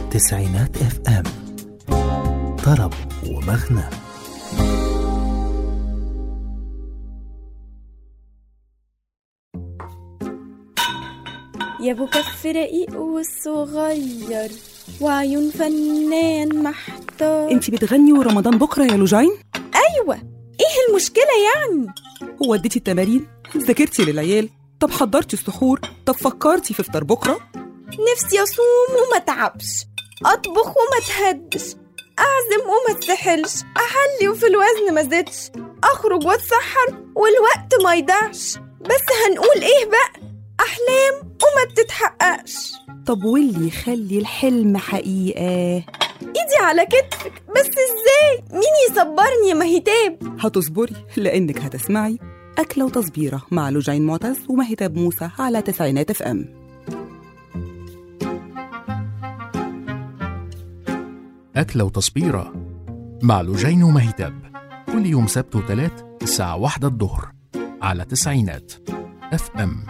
تسعينات اف ام طرب ومغنى يا ابو كف رقيق والصغير وعيون فنان محتار انت بتغني ورمضان بكره يا لوجين ايوه ايه المشكله يعني هو اديتي التمارين ذاكرتي للعيال طب حضرتي السحور طب فكرتي في فطار بكره نفسي اصوم وما اتعبش اطبخ وما اتهدش اعزم وما اتسحلش احلي وفي الوزن ما زدش اخرج واتسحر والوقت ما يضيعش بس هنقول ايه بقى احلام وما بتتحققش طب واللي يخلي الحلم حقيقه ايدي على كتفك بس ازاي مين يصبرني يا مهيتاب هتصبري لانك هتسمعي اكله وتصبيره مع لوجين معتز ومهتاب موسى على تسعينات اف ام أكلة وتصبيرة مع لوجين ومهتاب كل يوم سبت وتلات الساعة واحدة الظهر على تسعينات اف ام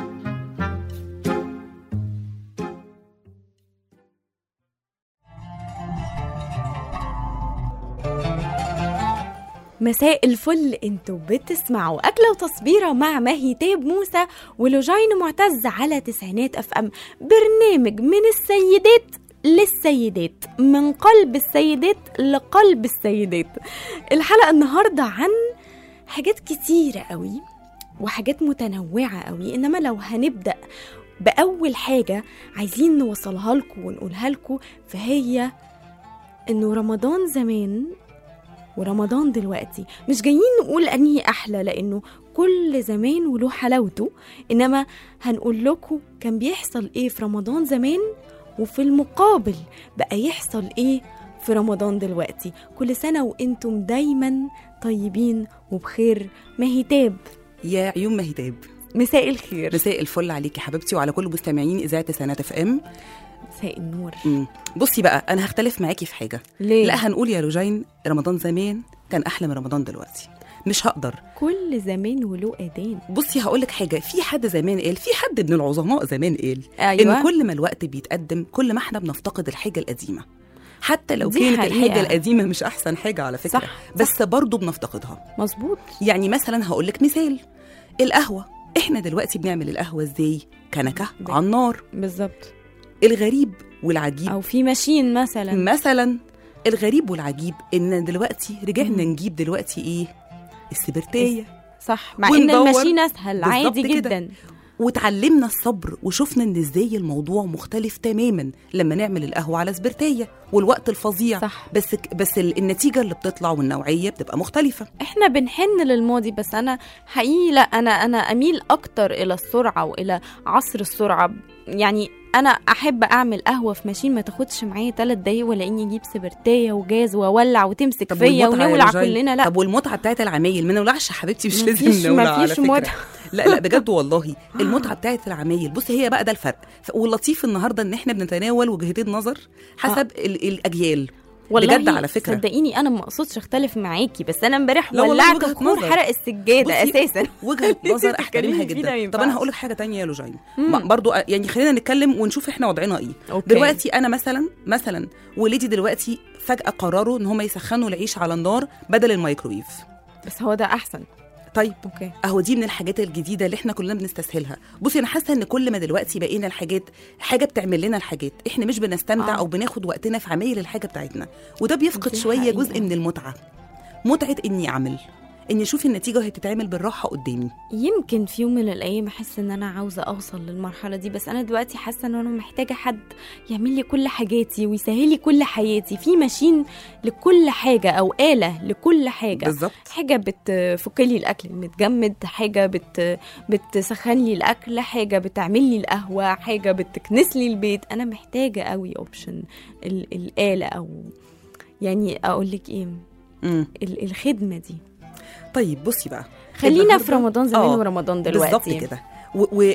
مساء الفل انتوا بتسمعوا أكلة وتصبيرة مع مهيتاب موسى ولوجين معتز على تسعينات أف أم برنامج من السيدات للسيدات من قلب السيدات لقلب السيدات الحلقة النهاردة عن حاجات كتيرة قوي وحاجات متنوعة قوي إنما لو هنبدأ بأول حاجة عايزين نوصلها لكم ونقولها لكم فهي إنه رمضان زمان ورمضان دلوقتي مش جايين نقول انهي احلى لانه كل زمان وله حلاوته انما هنقول لكم كان بيحصل ايه في رمضان زمان وفي المقابل بقى يحصل ايه في رمضان دلوقتي كل سنة وانتم دايما طيبين وبخير مهتاب يا عيون مهتاب مساء الخير مساء الفل عليكي حبيبتي وعلى كل مستمعين اذاعه تسعينات اف ام مساء النور مم. بصي بقى انا هختلف معاكي في حاجه ليه لا هنقول يا لوجين رمضان زمان كان احلى من رمضان دلوقتي مش هقدر كل زمان وله اذان بصي هقول لك حاجه في حد زمان قال في حد من العظماء زمان قال أيوة. ان كل ما الوقت بيتقدم كل ما احنا بنفتقد الحاجه القديمه حتى لو دي كانت حقيقة. الحاجه القديمه مش احسن حاجه على فكره صح، بس برضه بنفتقدها مظبوط يعني مثلا هقول لك مثال القهوه احنا دلوقتي بنعمل القهوه ازاي كنكه ب- على النار بالظبط الغريب والعجيب او في ماشين مثلا مثلا الغريب والعجيب ان دلوقتي رجعنا نجيب دلوقتي ايه السبرتيه صح مع ان وندور. الماشين اسهل بالظبط عادي كده. جدا وتعلمنا الصبر وشفنا ان ازاي الموضوع مختلف تماما لما نعمل القهوه على سبرتيه والوقت الفظيع صح. بس بس ال- النتيجه اللي بتطلع والنوعيه بتبقى مختلفه احنا بنحن للماضي بس انا حقيقي لا انا انا اميل اكتر الى السرعه والى عصر السرعه يعني انا احب اعمل قهوه في ماشين ما تاخدش معايا ثلاث دقايق ولا اني اجيب سبرتايه وجاز واولع وتمسك فيا والمتعة يا ونولع لوجين؟ كلنا لا طب والمتعه بتاعت العمايل ما نولعش يا حبيبتي مش مفيش- لازم نولع على مفيش فكره متعة. لا لا بجد والله المتعه بتاعت العمايل بصي هي بقى ده الفرق ف- واللطيف النهارده ان احنا بنتناول وجهتين نظر حسب ال- الاجيال والله بجد على فكرة. صدقيني انا ما اقصدش اختلف معاكي بس انا امبارح لا والله ولعت وجهة بخور نظر. حرق السجاده بصي، اساسا وجهه نظر احترمها تتكلمي فيه ده ما جدا طب انا ينفعش. هقول لك حاجه تانية يا لوجين مم. ما- برضو أ- يعني خلينا نتكلم ونشوف احنا وضعنا ايه أوكي. دلوقتي انا مثلا مثلا ولادي دلوقتي فجاه قرروا ان هم يسخنوا العيش على النار بدل الميكرويف بس هو ده احسن طيب اوكي اهو دي من الحاجات الجديده اللي احنا كلنا بنستسهلها بصي انا حاسه ان كل ما دلوقتي بقينا الحاجات حاجه بتعمل لنا الحاجات احنا مش بنستمتع آه. او بناخد وقتنا في عمايل الحاجه بتاعتنا وده بيفقد دي شويه حقيقة. جزء من المتعه متعه اني اعمل اني اشوف النتيجه وهي بتتعمل بالراحه قدامي يمكن في يوم من الايام احس ان انا عاوزه اوصل للمرحله دي بس انا دلوقتي حاسه ان انا محتاجه حد يعمل لي كل حاجاتي ويسهل لي كل حياتي في ماشين لكل حاجه او اله لكل حاجه بالظبط حاجه بتفك لي الاكل المتجمد حاجه بت بتسخن لي الاكل حاجه بتعمل لي القهوه حاجه بتكنس لي البيت انا محتاجه قوي اوبشن الاله او يعني اقول لك ايه امم ال- الخدمه دي طيب بصي بقى خلينا في النهاردة- رمضان زمان آه، ورمضان بالظبط دلوقتي كده و... و...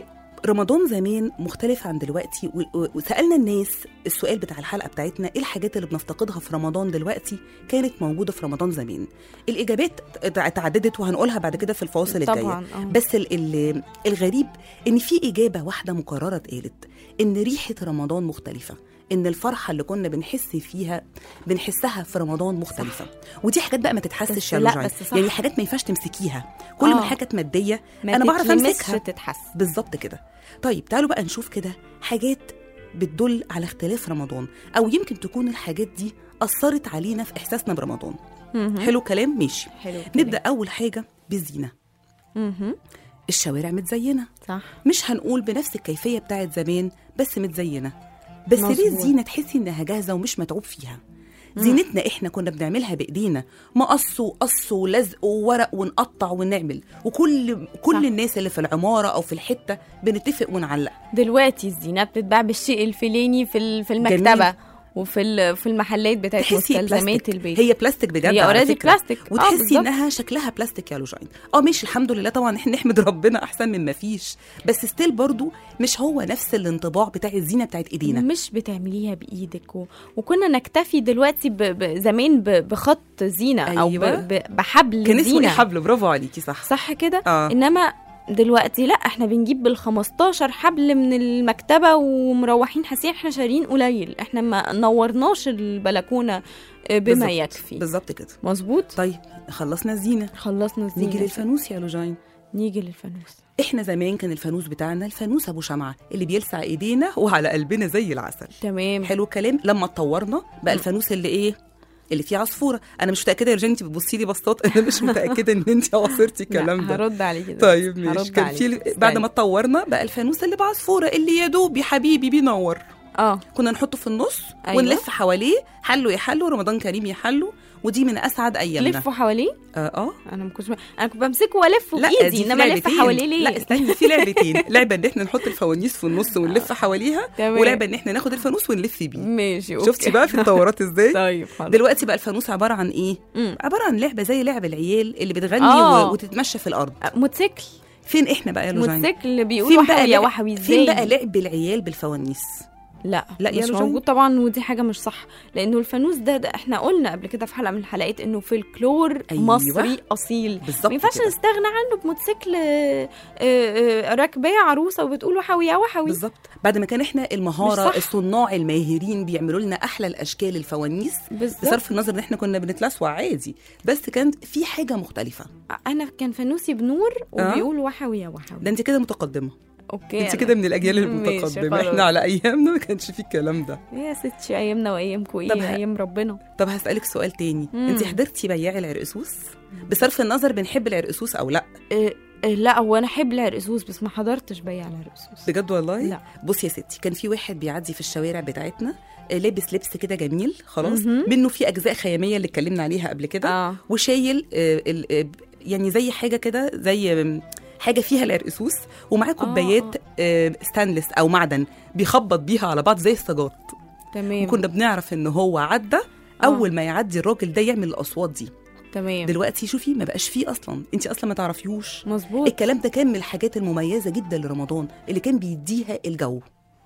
رمضان زمان مختلف عن دلوقتي و- و- وسالنا الناس السؤال بتاع الحلقه بتاعتنا ايه الحاجات اللي بنفتقدها في رمضان دلوقتي كانت موجوده في رمضان زمان الاجابات تع- تعددت وهنقولها بعد كده في الفواصل الجايه طبعا آه. بس ال- ال- الغريب ان في اجابه واحده مكرره اتقالت ان ريحه رمضان مختلفه ان الفرحه اللي كنا بنحس فيها بنحسها في رمضان مختلفه ودي حاجات بقى ما تتحسش بس يا لا، لوجين. بس صح. يعني حاجات ما ينفعش تمسكيها كل ما آه. الحاجه كانت ماديه ما انا بعرف تتلمسش امسكها تتحس بالظبط كده طيب تعالوا بقى نشوف كده حاجات بتدل على اختلاف رمضان او يمكن تكون الحاجات دي اثرت علينا في احساسنا برمضان مهم. حلو كلام ماشي حلو نبدا اول حاجه بالزينه مهم. الشوارع متزينه صح مش هنقول بنفس الكيفيه بتاعت زمان بس متزينه بس ليه مظبوط. الزينه تحسي انها جاهزه ومش متعوب فيها زينتنا احنا كنا بنعملها بايدينا مقص وقص ولزق وورق ونقطع ونعمل وكل كل صح. الناس اللي في العماره او في الحته بنتفق ونعلق دلوقتي الزينة بتتباع بالشيء الفلاني في ال- في المكتبة جميل. وفي ال- في المحلات بتاعت تحسي مستلزمات بلاستيك. البيت هي بلاستيك بجد هي على already فكرة. بلاستيك. آه، وتحسي بالظبط. انها شكلها بلاستيك يا لوجين اه ماشي الحمد لله طبعا احنا نحمد ربنا احسن من ما فيش بس ستيل برضو مش هو نفس الانطباع بتاع الزينه بتاعت ايدينا مش بتعمليها بايدك و... وكنا نكتفي دلوقتي ب... ب... زمان ب... بخط زينه او ب... أيوة. ب... بحبل كان اسمه ايه زينه حبل برافو عليكي صح صح كده اه انما دلوقتي لا احنا بنجيب بال 15 حبل من المكتبه ومروحين حاسين احنا شارين قليل احنا ما نورناش البلكونه بما بالظبط. يكفي بالظبط كده مظبوط طيب خلصنا الزينه خلصنا الزينه نيجي للفانوس يا لوجين نيجي للفانوس احنا زمان كان الفانوس بتاعنا الفانوس ابو شمعه اللي بيلسع ايدينا وعلى قلبنا زي العسل تمام حلو الكلام لما اتطورنا بقى الفانوس اللي ايه اللي فيه عصفوره انا مش متاكده يا رجان انت بتبصي لي بسطات انا مش متاكده ان انت عاصرتي الكلام لا، ده هرد عليكي دلوقتي. طيب ماشي هرد كان عليكي. في بعد ما استني. اتطورنا بقى الفانوس اللي بعصفوره اللي يا دوب يا حبيبي بينور اه كنا نحطه في النص أيوة. ونلف حواليه حلو يحلو رمضان كريم يحلو ودي من اسعد ايامنا تلفوا حواليه اه اه انا ما كنتش انا كنت بمسكه والفه لا بايدي دي في انما الف لعبتين. حواليه ليه لا استني في لعبتين لعبه ان احنا نحط الفوانيس في النص ونلف حواليها تمام. ولعبه ان احنا ناخد الفانوس ونلف بيه ماشي أوكي. شفتي بقى في التطورات ازاي طيب خلاص دلوقتي بقى الفانوس عباره عن ايه مم. عباره عن لعبه زي لعب العيال اللي بتغني آه. و... وتتمشى في الارض موتوسيكل فين احنا بقى يا لوجين موتوسيكل بيقولوا فين بقى وحوي يا لعب- وحوي ازاي فين بقى لعب العيال بالفوانيس لا لا يا مش لوجين. موجود طبعا ودي حاجه مش صح لانه الفانوس ده, ده احنا قلنا قبل كده في حلقه من الحلقات انه فلكلور أيوة. مصري اصيل بالظبط ما ينفعش كده. نستغنى عنه بموتوسيكل آه، آه، آه، راكباه عروسه وبتقول وحوي يا وحوي بالظبط بعد ما كان احنا المهاره مش صح. الصناع الماهرين بيعملوا لنا احلى الاشكال الفوانيس بالظبط بصرف النظر ان احنا كنا بنتلسوع عادي بس كانت في حاجه مختلفه انا كان فانوسي بنور آه. وبيقول وحوي يا وحوي ده انت كده متقدمه اوكي انت أنا- كده من الاجيال ماشي، المتقدمه خلاص. احنا على ايامنا ما كانش فيه الكلام ده يا ستي ايامنا وايامكم ايه طب ه- ايام ربنا طب هسالك سؤال تاني مم. انت حضرتي بياع العرقسوس بصرف النظر بنحب العرقسوس او لا إيه إيه لا هو انا احب العرقسوس بس ما حضرتش بيع العرقسوس بجد والله لا. بصي يا ستي كان في واحد بيعدي في الشوارع بتاعتنا آه، لابس لبس كده جميل خلاص مهم. منه في اجزاء خياميه اللي اتكلمنا عليها قبل كده اه وشايل آه، ال- آه، يعني زي حاجه كده زي آم، حاجه فيها العرقسوس ومعاه كوبايات آه، ستانلس او معدن بيخبط بيها على بعض زي السجات تمام وكنا بنعرف ان هو عدى اول ما يعدي الراجل ده يعمل الاصوات دي تمام دلوقتي شوفي ما بقاش فيه اصلا انت اصلا ما تعرفيهوش مظبوط الكلام ده كان من الحاجات المميزه جدا لرمضان اللي كان بيديها الجو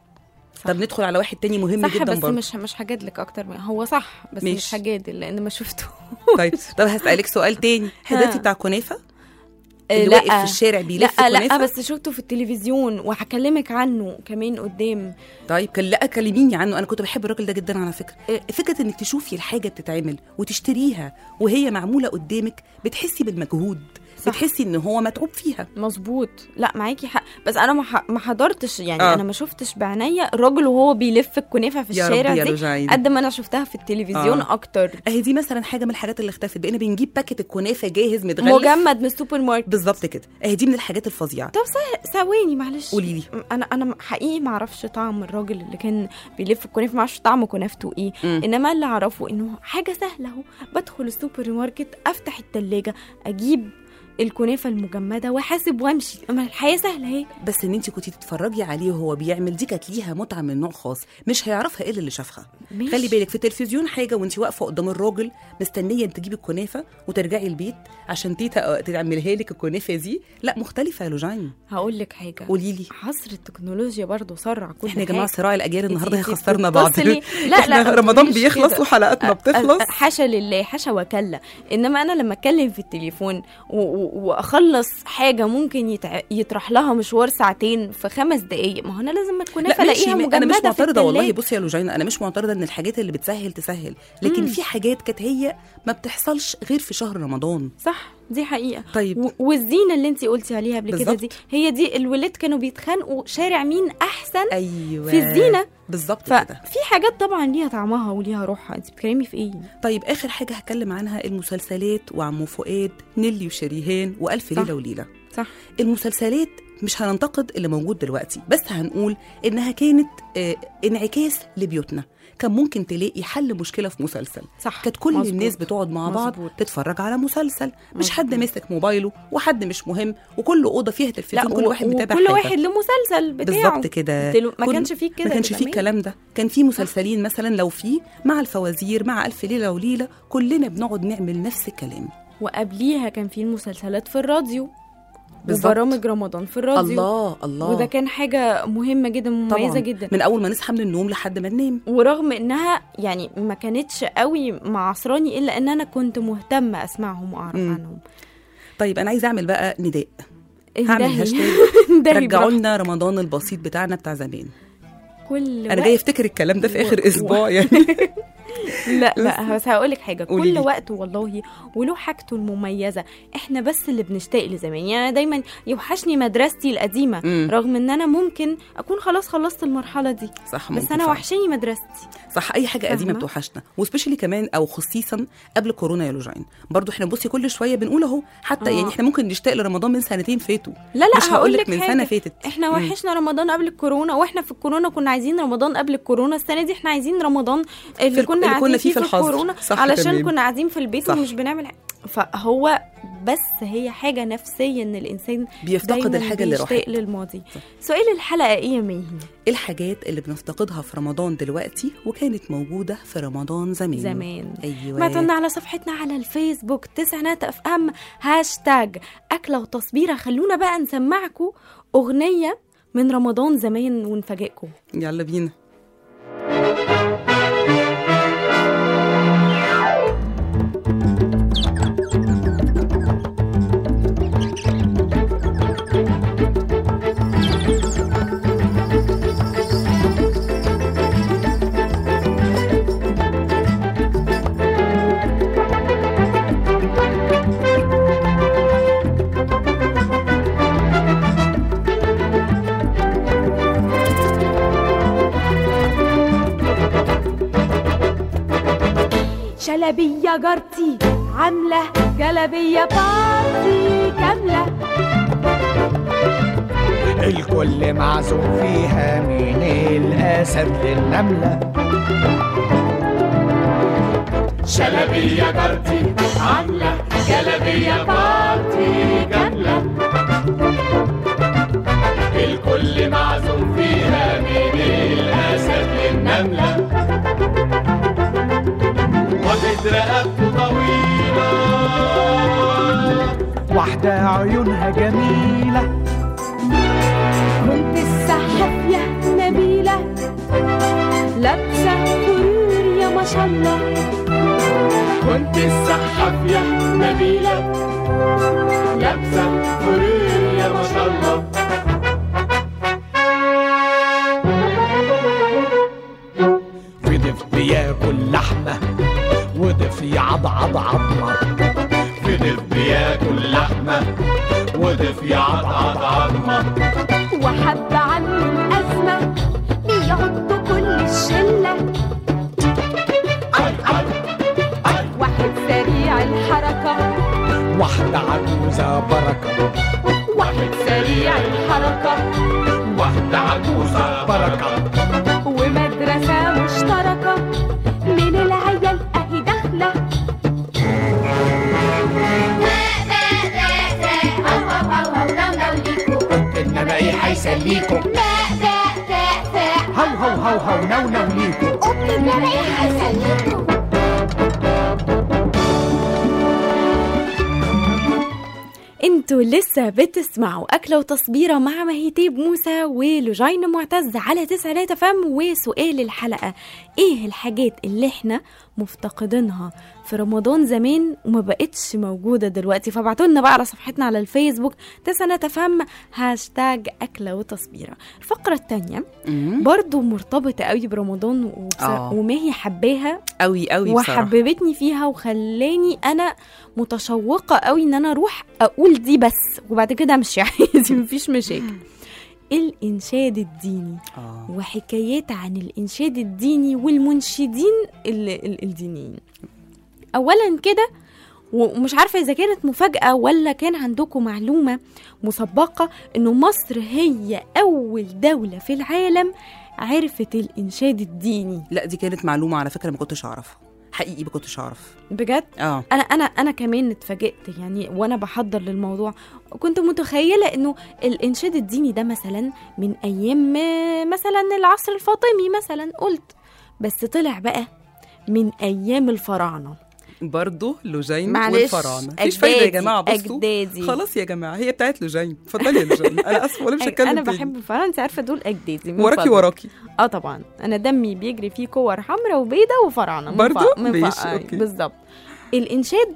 صح. طب ندخل على واحد تاني مهم صح جدا بس برضه مش مش هجادلك اكتر من هو صح بس ماشي. مش هجادل لان ما شفته طيب طب هسألك سؤال تاني حضرتي بتاع كنافة اللي لا. واقف في الشارع بيلف لا لا كنافة بس شفته في التلفزيون وهكلمك عنه كمان قدام طيب كان لا كلميني عنه انا كنت بحب الراجل ده جدا على فكرة إيه. فكرة انك تشوفي الحاجة بتتعمل وتشتريها وهي معمولة قدامك بتحسي بالمجهود صح. بتحسي ان هو متعوب فيها مظبوط لا معاكي حق بس انا ما ح- ما حضرتش يعني آه. انا ما شفتش بعينيا الراجل وهو بيلف الكنافه في يا رب الشارع يا دي رجعين قد ما انا شفتها في التلفزيون آه. اكتر اهي دي مثلا حاجة من الحاجات اللي اختفت بقينا بنجيب باكت الكنافة جاهز متغلف مجمد من السوبر ماركت بالظبط كده اهي دي من الحاجات الفظيعة طب ث- ثواني معلش قولي لي انا انا حقيقي ما اعرفش طعم الراجل اللي كان بيلف الكنافه ما اعرفش طعم كنافته ايه مم. انما اللي اعرفه انه حاجه سهله اهو بدخل السوبر ماركت افتح التلاجة اجيب الكنافه المجمده واحاسب وامشي اما الحياه سهله اهي بس ان انت كنتي تتفرجي عليه وهو بيعمل دي كانت ليها متعه من نوع خاص مش هيعرفها الا اللي شافها ماشي. خلي بالك في التلفزيون حاجه وانت واقفه قدام الراجل مستنيه ان تجيبي الكنافه وترجعي البيت عشان تيتا تعملها لك الكنافه دي لا مختلفه يا لوجين هقول لك حاجه قولي لي عصر التكنولوجيا برضو سرع كل احنا يا جماعه حاجة. صراع الاجيال النهارده انتي- انتي هيخسرنا بعض بتتصلي- لا احنا لا رمضان مش بيخلص كده. وحلقاتنا أ- بتخلص أ- حاشا لله حاشا وكلا انما انا لما اتكلم في التليفون و- و- واخلص حاجه ممكن يتع... يطرح لها مشوار ساعتين في خمس دقايق ما هو انا لازم الكنافه لا ماشي الاقيها ما- مجمده انا مش في معترضه والله التلاجة. بصي يا لوجينا انا مش معترضه ان الحاجات اللي بتسهل تسهل لكن مم. في حاجات كانت هي ما بتحصلش غير في شهر رمضان صح دي حقيقه طيب و- والزينه اللي انت قلتي عليها قبل كده بالظبط. دي هي دي الولاد كانوا بيتخانقوا شارع مين احسن ايوه في الزينه بالظبط كده ففي حاجات طبعا ليها طعمها وليها روحها انت بتتكلمي في ايه طيب اخر حاجه هتكلم عنها المسلسلات وعمو فؤاد نيلي وشريهان والف صح. ليله وليله صح المسلسلات مش هننتقد اللي موجود دلوقتي بس هنقول انها كانت آه انعكاس لبيوتنا كان ممكن تلاقي حل مشكله في مسلسل صح كانت كل مظبوط. الناس بتقعد مع بعض مظبوط. تتفرج على مسلسل مش حد مظبوط. ماسك موبايله وحد مش مهم وكل اوضه فيها تلفزيون كل و- واحد متابع وكل حاجة. واحد له مسلسل بتاعه بالظبط كده دلو- ما كل- كانش فيه كده ما كانش فيه للأمانة. الكلام ده كان في مسلسلين مثلا لو في مع الفوازير مع الف ليله وليله كلنا بنقعد نعمل نفس الكلام وقبليها كان في المسلسلات في الراديو بالظبط. وبرامج رمضان في الراديو الله الله وده كان حاجة مهمة جدا مميزة طبعا جدا من اول ما نصحى من النوم لحد ما ننام ورغم انها يعني ما كانتش قوي معصراني الا ان انا كنت مهتمة اسمعهم واعرف مم. عنهم طيب انا عايزه اعمل بقى نداء هعمل اندهي. هاشتاج اندهي رجعوا براحتك. لنا رمضان البسيط بتاعنا بتاع زمان كل انا وقت جايه افتكر الكلام ده في اخر و- اسبوع يعني لا لا بس هقول لك حاجه قولي كل لي. وقت والله وله حاجته المميزه احنا بس اللي بنشتاق لزمان يعني انا دايما يوحشني مدرستي القديمه مم. رغم ان انا ممكن اكون خلاص خلصت المرحله دي صح بس ممكن انا فعلا. وحشاني مدرستي صح اي حاجه قديمه فاهمة؟ بتوحشنا وسبيشالي كمان او خصيصا قبل كورونا يا لوجين برضو احنا بصي كل شويه بنقول اهو حتى آه. يعني احنا ممكن نشتاق لرمضان من سنتين فاتوا لا لا مش هقول هقول لك لك من حاجة. سنه فاتت احنا مم. وحشنا رمضان قبل الكورونا واحنا في الكورونا كنا عايزين رمضان قبل الكورونا السنه دي احنا عايزين رمضان اللي الك- كنا اللي قاعدين كنا فيه في الحظر. الكورونا صح علشان تمام. كنا قاعدين في البيت صح. ومش بنعمل حاجة. فهو بس هي حاجه نفسيه ان الانسان بيفتقد دايماً الحاجه اللي راحت بيشتاق للماضي صح. سؤال الحلقه ايه يا ماهي ايه الحاجات اللي بنفتقدها في رمضان دلوقتي وكانت موجوده في رمضان زمان زمان ايوه بعتولنا على صفحتنا على الفيسبوك تسعينات اف ام هاشتاج اكله وتصبيره خلونا بقى نسمعكم اغنيه من رمضان زمان ونفاجئكم يلا بينا شلبية جارتي عاملة جلبية بارتي كاملة الكل معزوم فيها من الأسد للنملة شلبية جارتي عاملة جلبية بارتي كاملة الكل معزوم فيها من الأسد للنملة واخد رقبته طويلة واحدة عيونها جميلة كنت السحف يا نبيلة لابسة فرور يا ما شاء الله كنت السحف يا نبيلة لابسة فرير يا ما شاء الله في ضيف بياكل لحمة وضيف يعضعض عظمة في ضيف بياكل لحمة وضيف يعضعض عظمة وحب عنه الأزمة بيعض كل الشلة أي أي أي واحد سريع الحركة واحدة عجوزة بركة واحد سريع الحركة واحدة عجوزة بركة ومدرسة مشتركة من العيال أهي داخلة ليكو باء باء فاء فاء هو هو هو هو نو نو ليكو قط رايح اسليكو انتوا لسه بتسمعوا أكلة وتصبيرة مع مهيتيب موسى ولجين معتز على تسعة فم وسؤال الحلقة ايه الحاجات اللي احنا مفتقدينها في رمضان زمان وما بقتش موجودة دلوقتي فبعتولنا بقى على صفحتنا على الفيسبوك تسعة فم هاشتاج أكلة وتصبيرة الفقرة التانية مم. برضو مرتبطة قوي برمضان وبص... آه. وماهي حباها قوي قوي بصراحه وحببتني فيها وخلاني انا متشوقه قوي ان انا اروح اقول دي بس وبعد كده امشي عادي مفيش مشاكل الانشاد الديني اه وحكايات عن الانشاد الديني والمنشدين ال- ال- الدينيين اولا كده ومش عارفه اذا كانت مفاجاه ولا كان عندكم معلومه مسبقه انه مصر هي اول دوله في العالم عرفت الانشاد الديني لا دي كانت معلومه على فكره ما كنتش اعرفها حقيقي ما كنتش اعرف بجد اه انا انا انا كمان اتفاجئت يعني وانا بحضر للموضوع كنت متخيله انه الانشاد الديني ده مثلا من ايام آه، مثلا العصر الفاطمي مثلا قلت بس طلع بقى من ايام الفراعنه برضه لوجين معلش، والفراعنه مفيش فايده يا أجدادي، جماعه بصوا أجدادي. خلاص يا جماعه هي بتاعت لوجين اتفضلي يا لوجين انا اسفه ولا مش هتكلم انا تاني. بحب الفراعنه انت عارفه دول اجدادي من وراكي فضلك. وراكي اه طبعا انا دمي بيجري فيه كور حمراء وبيضة وفراعنه من برضو؟ فوق- من ماشي، فوق- أوكي. بالظبط الانشاد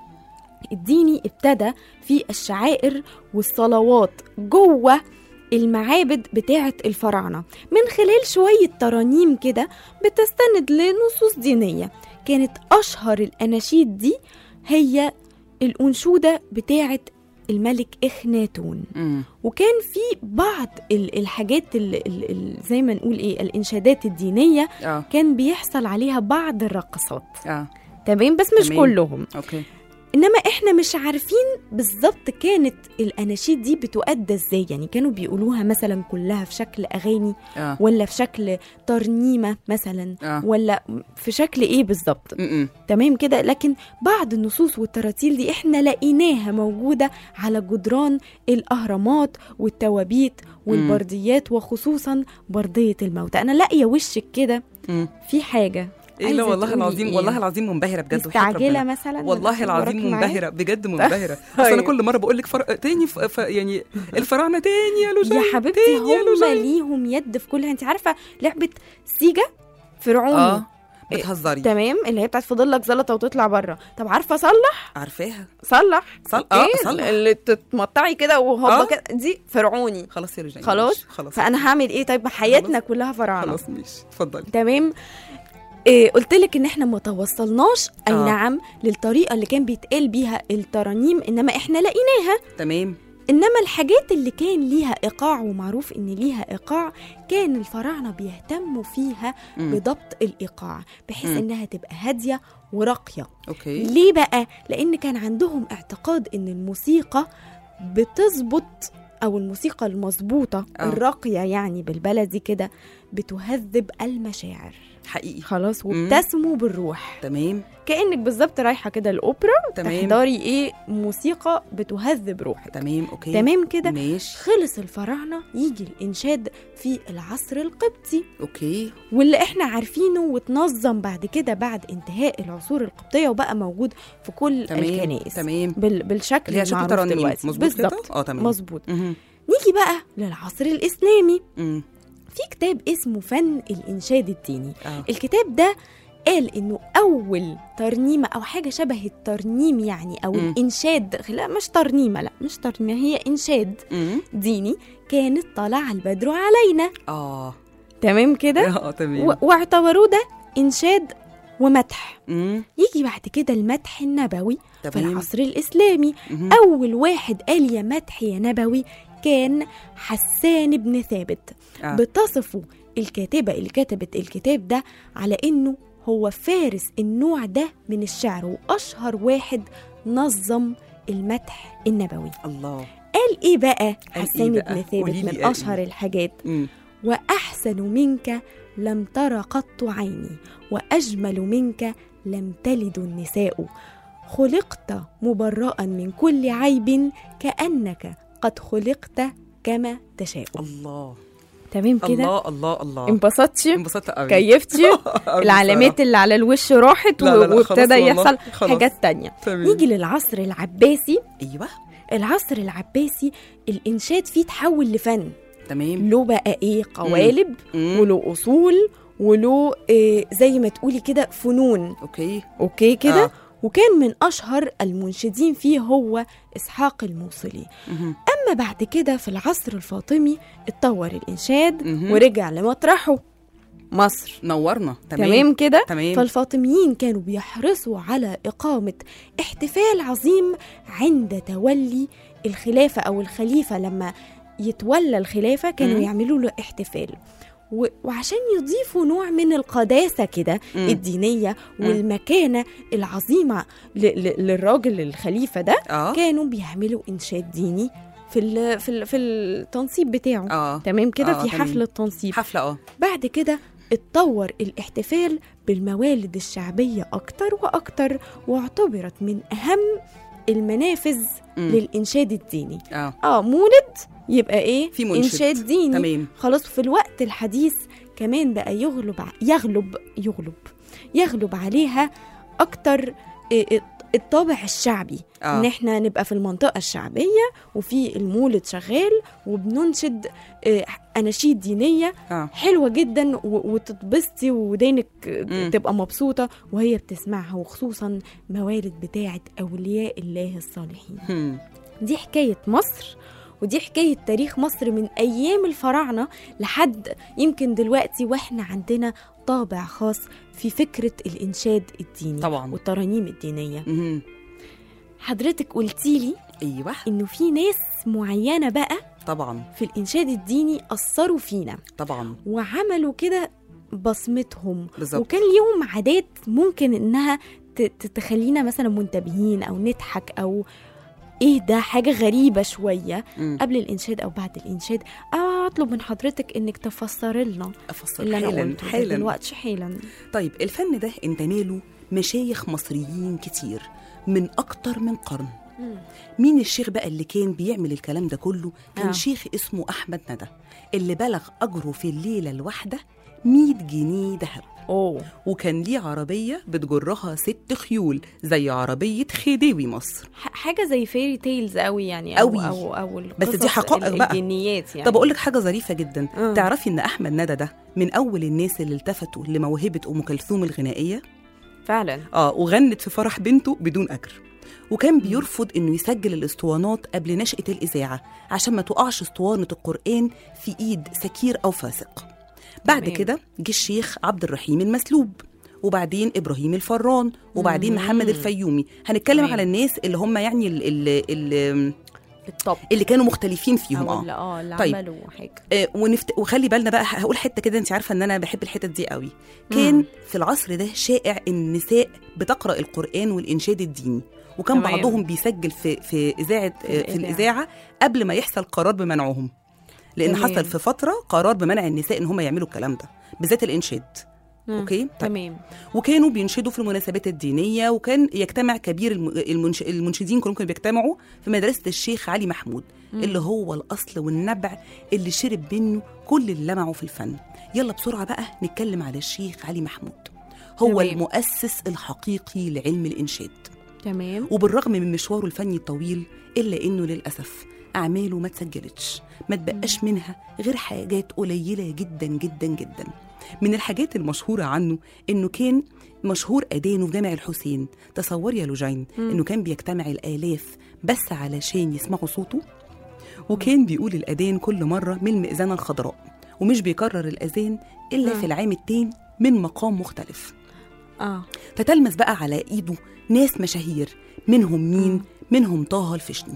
الديني ابتدى في الشعائر والصلوات جوه المعابد بتاعة الفراعنة من خلال شوية ترانيم كده بتستند لنصوص دينية كانت أشهر الأناشيد دي هي الأنشودة بتاعة الملك إخناتون امم وكان في بعض ال- الحاجات ال- ال- ال- زي ما نقول ايه الانشادات الدينيه اه كان بيحصل عليها بعض الرقصات اه تمام بس مش تمام. كلهم اوكي انما احنا مش عارفين بالظبط كانت الاناشيد دي بتؤدى ازاي يعني كانوا بيقولوها مثلا كلها في شكل اغاني اه ولا في شكل ترنيمه مثلا آه. ولا في شكل ايه بالظبط امم تمام كده لكن بعض النصوص والتراتيل دي احنا لقيناها موجودة على جدران الأهرامات والتوابيت والبرديات وخصوصا بردية الموتى أنا لاقية وشك كده امم في حاجة ايه عايزة لا والله تقولي العظيم إيه؟ والله العظيم منبهره بجد وحياة مستعجلة ربنا. مثلا والله ولا العظيم وراكي معايا؟ منبهره بجد منبهره اصل انا أيوة. كل مره بقول لك فر... تاني ف... ف... يعني الفراعنه تاني يا لوجين يا حبيبتي تاني يا هم لوجين. ليهم يد في كلها انت عارفة لعبة سيجا فرعوني اه بتهزري تمام اللي هي بتاعت فاضل لك زلطه وتطلع بره طب عارفه صلح عارفاها صلح صل- آه، إيه؟ صلح. اللي تتمطعي كده وهوبا آه. كده دي فرعوني خلاص يا لوجين خلاص ماشي، خلاص فانا هعمل ايه طيب ما حياتنا خلاص. كلها فراعنه خلاص ماشي اتفضلي تمام إيه قلت لك ان احنا ما توصلناش اي آه. نعم للطريقه اللي كان بيتقال بيها الترانيم انما احنا لقيناها تمام انما الحاجات اللي كان ليها ايقاع ومعروف ان ليها ايقاع كان الفراعنه بيهتموا فيها مم. بضبط الايقاع بحيث مم. انها تبقى هاديه وراقيه اوكي ليه بقى لان كان عندهم اعتقاد ان الموسيقى بتظبط او الموسيقى المظبوطه آه. الراقيه يعني بالبلدي كده بتهذب المشاعر حقيقي خلاص مم. وبتسمو بالروح تمام كانك بالظبط رايحه كده الاوبرا تمام تحضري ايه موسيقى بتهذب روحك تمام اوكي تمام كده ماشي خلص الفراعنه يجي الانشاد في العصر القبطي اوكي واللي احنا عارفينه وتنظم بعد كده بعد انتهاء العصور القبطيه وبقى موجود في كل تمام الكنائس تمام بال بالشكل اللي هي شكل المعروف ترانيم دلوقتي مظبوط كده بالظبط اه تمام مظبوط مهم. نيجي بقى للعصر الاسلامي مم. في كتاب اسمه فن الانشاد الديني اه الكتاب ده قال انه اول ترنيمه او حاجه شبه الترنيم يعني او مم. الانشاد لا مش ترنيمه لا مش ترنيمه هي انشاد مم. ديني كانت طلع البدر علينا اه تمام كده اه تمام و- واعتبروه ده انشاد ومدح مم. يجي بعد كده المدح النبوي في تمام العصر الإسلامي مهم. أول واحد قال يا مدح يا نبوي كان حسان بن ثابت آه. بتصفه الكاتبة اللي كتبت الكتاب ده على إنه هو فارس النوع ده من الشعر وأشهر واحد نظم المدح النبوي الله قال إيه بقى إيه حسان بقى؟ بن ثابت قوليلي من قال إيه؟ أشهر الحاجات مم. واحسن منك لم تر قط عيني واجمل منك لم تلد النساء خلقت مبرأ من كل عيب كأنك قد خلقت كما تشاء الله تمام كده الله الله الله انبسطتي انبسطت قوي كيفتي أوي العلامات بصراحة. اللي على الوش راحت لا، لا، لا، خلاص وابتدى والله، يحصل خلاص. حاجات تانية تمام. نيجي للعصر العباسي ايوه العصر العباسي الانشاد فيه تحول لفن تمام له بقى ايه قوالب مم. وله اصول وله إيه زي ما تقولي كده فنون اوكي اوكي كده آه. وكان من اشهر المنشدين فيه هو اسحاق الموصلي مهم. اما بعد كده في العصر الفاطمي اتطور الانشاد مهم. ورجع لمطرحه مصر نورنا تمام تمام كده تمام. فالفاطميين كانوا بيحرصوا على إقامة احتفال عظيم عند تولي الخلافة أو الخليفة لما يتولى الخلافة كانوا مم. يعملوا له احتفال و- وعشان يضيفوا نوع من القداسة كده مم. الدينية والمكانة العظيمة ل- ل- للراجل الخليفة ده اه كانوا بيعملوا إنشاد ديني في ال في ال في التنصيب بتاعه اه تمام كده آه، في تمام. حفل التنصيب حفله اه بعد كده اتطور الاحتفال بالموالد الشعبية أكتر وأكتر واعتبرت من أهم المنافذ مم. للإنشاد الديني اه آه مولد يبقى إيه؟ في منشد. إنشاد ديني تمام خلاص في الوقت الحديث كمان بقى يغلب ع- يغلب يغلب يغلب عليها أكتر إيه، إيه، الطابع الشعبي آه. ان احنا نبقى في المنطقه الشعبيه وفي المولد شغال وبننشد آه، اناشيد دينيه اه حلوه جدا و- وتتبسطي ودينك مم. تبقى مبسوطه وهي بتسمعها وخصوصا موالد بتاعه اولياء الله الصالحين هم. دي حكايه مصر ودي حكاية تاريخ مصر من أيام الفراعنة لحد يمكن دلوقتي وإحنا عندنا طابع خاص في فكرة الإنشاد الديني طبعا والترانيم الدينية مهم. حضرتك قلتيلي ايوه إنه في ناس معينة بقى طبعا في الإنشاد الديني أثروا فينا طبعا وعملوا كده بصمتهم بالظبط. وكان ليهم عادات ممكن انها ت- ت- تخلينا مثلا منتبهين او نضحك او ايه ده حاجه غريبه شويه مم. قبل الانشاد او بعد الانشاد أو اطلب من حضرتك انك تفسر لنا افصل اللي انا حالا قلته ده حالا دلوقتي حالا طيب الفن ده انتمى له مشايخ مصريين كتير من اكتر من قرن مين الشيخ بقى اللي كان بيعمل الكلام ده كله كان آه. آه. شيخ اسمه احمد ندى اللي بلغ اجره في الليله الواحده 100 جنيه ذهب اوه وكان ليه عربيه بتجرها ست خيول زي عربيه خديوي مصر ح- حاجه زي فيري تيلز قوي يعني او قوي. او او بس دي القصص حقائق ال- بقى. الجنيات يعني طب اقول لك حاجه ظريفه جدا آه. تعرفي ان احمد ندى ده من اول الناس اللي التفتوا لموهبه ام كلثوم الغنائيه فعلا اه وغنت في فرح بنته بدون اجر وكان بيرفض انه يسجل الاسطوانات قبل نشأة الإذاعة عشان ما تقعش اسطوانة القرآن في إيد سكير أو فاسق بعد تمام. كده جه الشيخ عبد الرحيم المسلوب وبعدين إبراهيم الفران وبعدين مم. محمد الفيومي هنتكلم تمام. على الناس اللي هم يعني ال- ال- ال- الطب اللي كانوا مختلفين فيهم او اه اللي اه اللي طيب. عملوا حاجه آه، ونفت... وخلي بالنا بقى هقول حته كده انت عارفه ان انا بحب الحتت دي قوي كان مم. في العصر ده شائع ان النساء بتقرا القران والانشاد الديني وكان تمام. بعضهم بيسجل في في اذاعه في في, في الإذاعة. الاذاعه قبل ما يحصل قرار بمنعهم لان تمام. حصل في فتره قرار بمنع النساء ان هم يعملوا الكلام ده بالذات الانشاد مم. اوكي طيب. تمام وكانوا بينشدوا في المناسبات الدينيه وكان يجتمع كبير الم- المنش... المنشدين كلهم كانوا بيجتمعوا في مدرسه الشيخ علي محمود مم. اللي هو الاصل والنبع اللي شرب منه كل اللي لمعوا في الفن يلا بسرعه بقى نتكلم على الشيخ علي محمود هو تمام. المؤسس الحقيقي لعلم الانشاد تمام وبالرغم من مشواره الفني الطويل الا انه للاسف اعماله ما اتسجلتش ما تبقاش منها غير حاجات قليله جدا جدا جدا من الحاجات المشهوره عنه انه كان مشهور اذانه في جامع الحسين تصوري يا لوجين مم. انه كان بيجتمع الالاف بس علشان يسمعوا صوته وكان بيقول الاذان كل مره من المئذنه الخضراء ومش بيكرر الاذان الا مم. في العام التاني من مقام مختلف اه فتلمس بقى على ايده ناس مشاهير منهم مين مم. منهم طه الفشني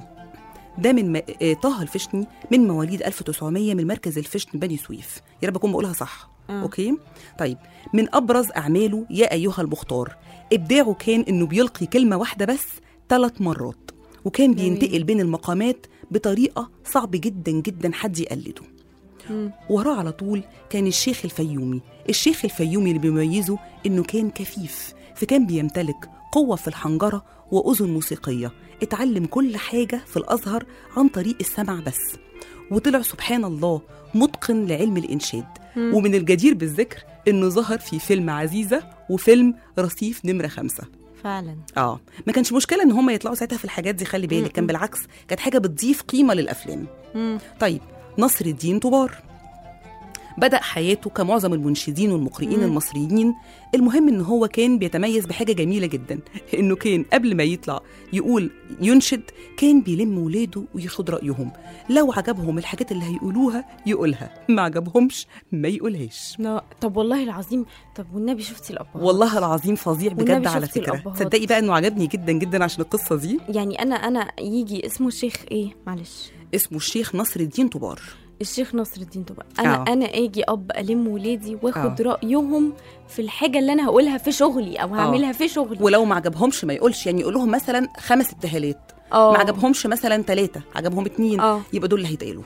ده من م... آه، طه الفشني من مواليد 1900 من مركز الفشن بني سويف يا رب اكون بقولها صح آه. اوكي طيب من ابرز اعماله يا ايها المختار ابداعه كان انه بيلقي كلمه واحده بس ثلاث مرات وكان جميل. بينتقل بين المقامات بطريقه صعب جدا جدا حد يقلده مم. وراه على طول كان الشيخ الفيومي الشيخ الفيومي اللي بيميزه انه كان كفيف فكان بيمتلك قوة في الحنجرة وأذن موسيقية اتعلم كل حاجة في الأزهر عن طريق السمع بس وطلع سبحان الله متقن لعلم الإنشاد ومن الجدير بالذكر إنه ظهر في فيلم عزيزة وفيلم رصيف نمرة خمسة فعلا اه ما كانش مشكله ان هم يطلعوا ساعتها في الحاجات دي خلي بالك كان بالعكس كانت حاجه بتضيف قيمه للافلام مم. طيب نصر الدين طبار بدأ حياته كمعظم المنشدين والمقرئين مم. المصريين المهم ان هو كان بيتميز بحاجه جميله جدا انه كان قبل ما يطلع يقول ينشد كان بيلم ولاده وياخد رايهم لو عجبهم الحاجات اللي هيقولوها يقولها ما عجبهمش ما يقولهاش لا طب والله العظيم طب والنبي شفتي الابهات والله العظيم فظيع بجد والنبي على شفتي فكره الأبهات. تصدقي بقى انه عجبني جدا جدا عشان القصه دي يعني انا انا يجي اسمه الشيخ ايه معلش اسمه الشيخ نصر الدين طبار الشيخ نصر الدين طبعا انا آه. انا اجي اب الم ولادي واخد آه. رايهم في الحاجه اللي انا هقولها في شغلي او هعملها في شغلي ولو ما عجبهمش ما يقولش يعني يقول لهم مثلا خمس ابتهالات اه ما عجبهمش مثلا ثلاثه عجبهم اتنين اه يبقى دول اللي هيتقالوا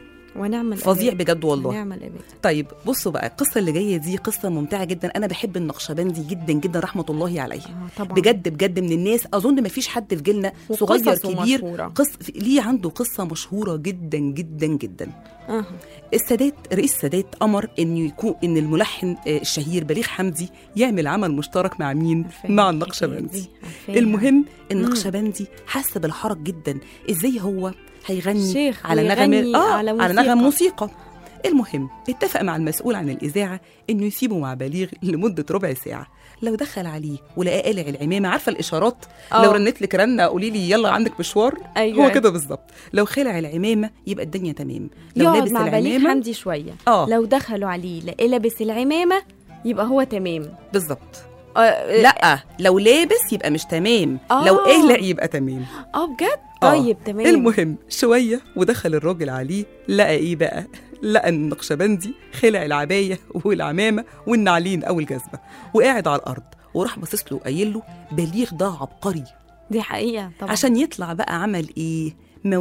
ونعمل فظيع بجد والله نعمل اباد طيب بصوا بقى القصه اللي جايه دي قصه ممتعه جدا انا بحب النقشبندي جدا جدا رحمه الله عليه اه طبعا بجد بجد من الناس اظن ما فيش حد في جيلنا صغير وقصصه كبير مشهورة. قص ليه عنده قصه مشهوره جدا جدا جدا اه السادات رئيس السادات امر انه يكون ان الملحن آه، الشهير بليغ حمدي يعمل عمل مشترك مع مين عارفاها مع الحكاية النقشبندي دي، عارفاها. المهم النقشبندي حس بالحرج جدا ازاي هو هيغني شيخ على ويغني نغم آه على على نغم موسيقى. موسيقى المهم اتفق مع المسؤول عن الاذاعه انه يسيبه مع بليغ لمده ربع ساعه لو دخل عليه ولقاه قالع العمامه عارفه الاشارات آه. لو رنت لك رنه قولي لي يلا عندك مشوار أيوة. هو كده بالظبط لو خلع العمامه يبقى الدنيا تمام لو يقعد لابس مع بليغ العمامه حمدي شويه اه لو دخلوا عليه لقى لابس العمامه يبقى هو تمام بالظبط آه لا لو لابس يبقى مش تمام آه. لو قلع يبقى تمام اه بجد آه. طيب تمام المهم شوية ودخل الراجل عليه لقى ايه بقى لقى ان النقشبندي خلع العباية والعمامة والنعلين أو الجزمة وقاعد على الأرض وراح باصص له وقايل له بليغ ده عبقري دي حقيقه طبعا عشان يطلع بقى عمل ايه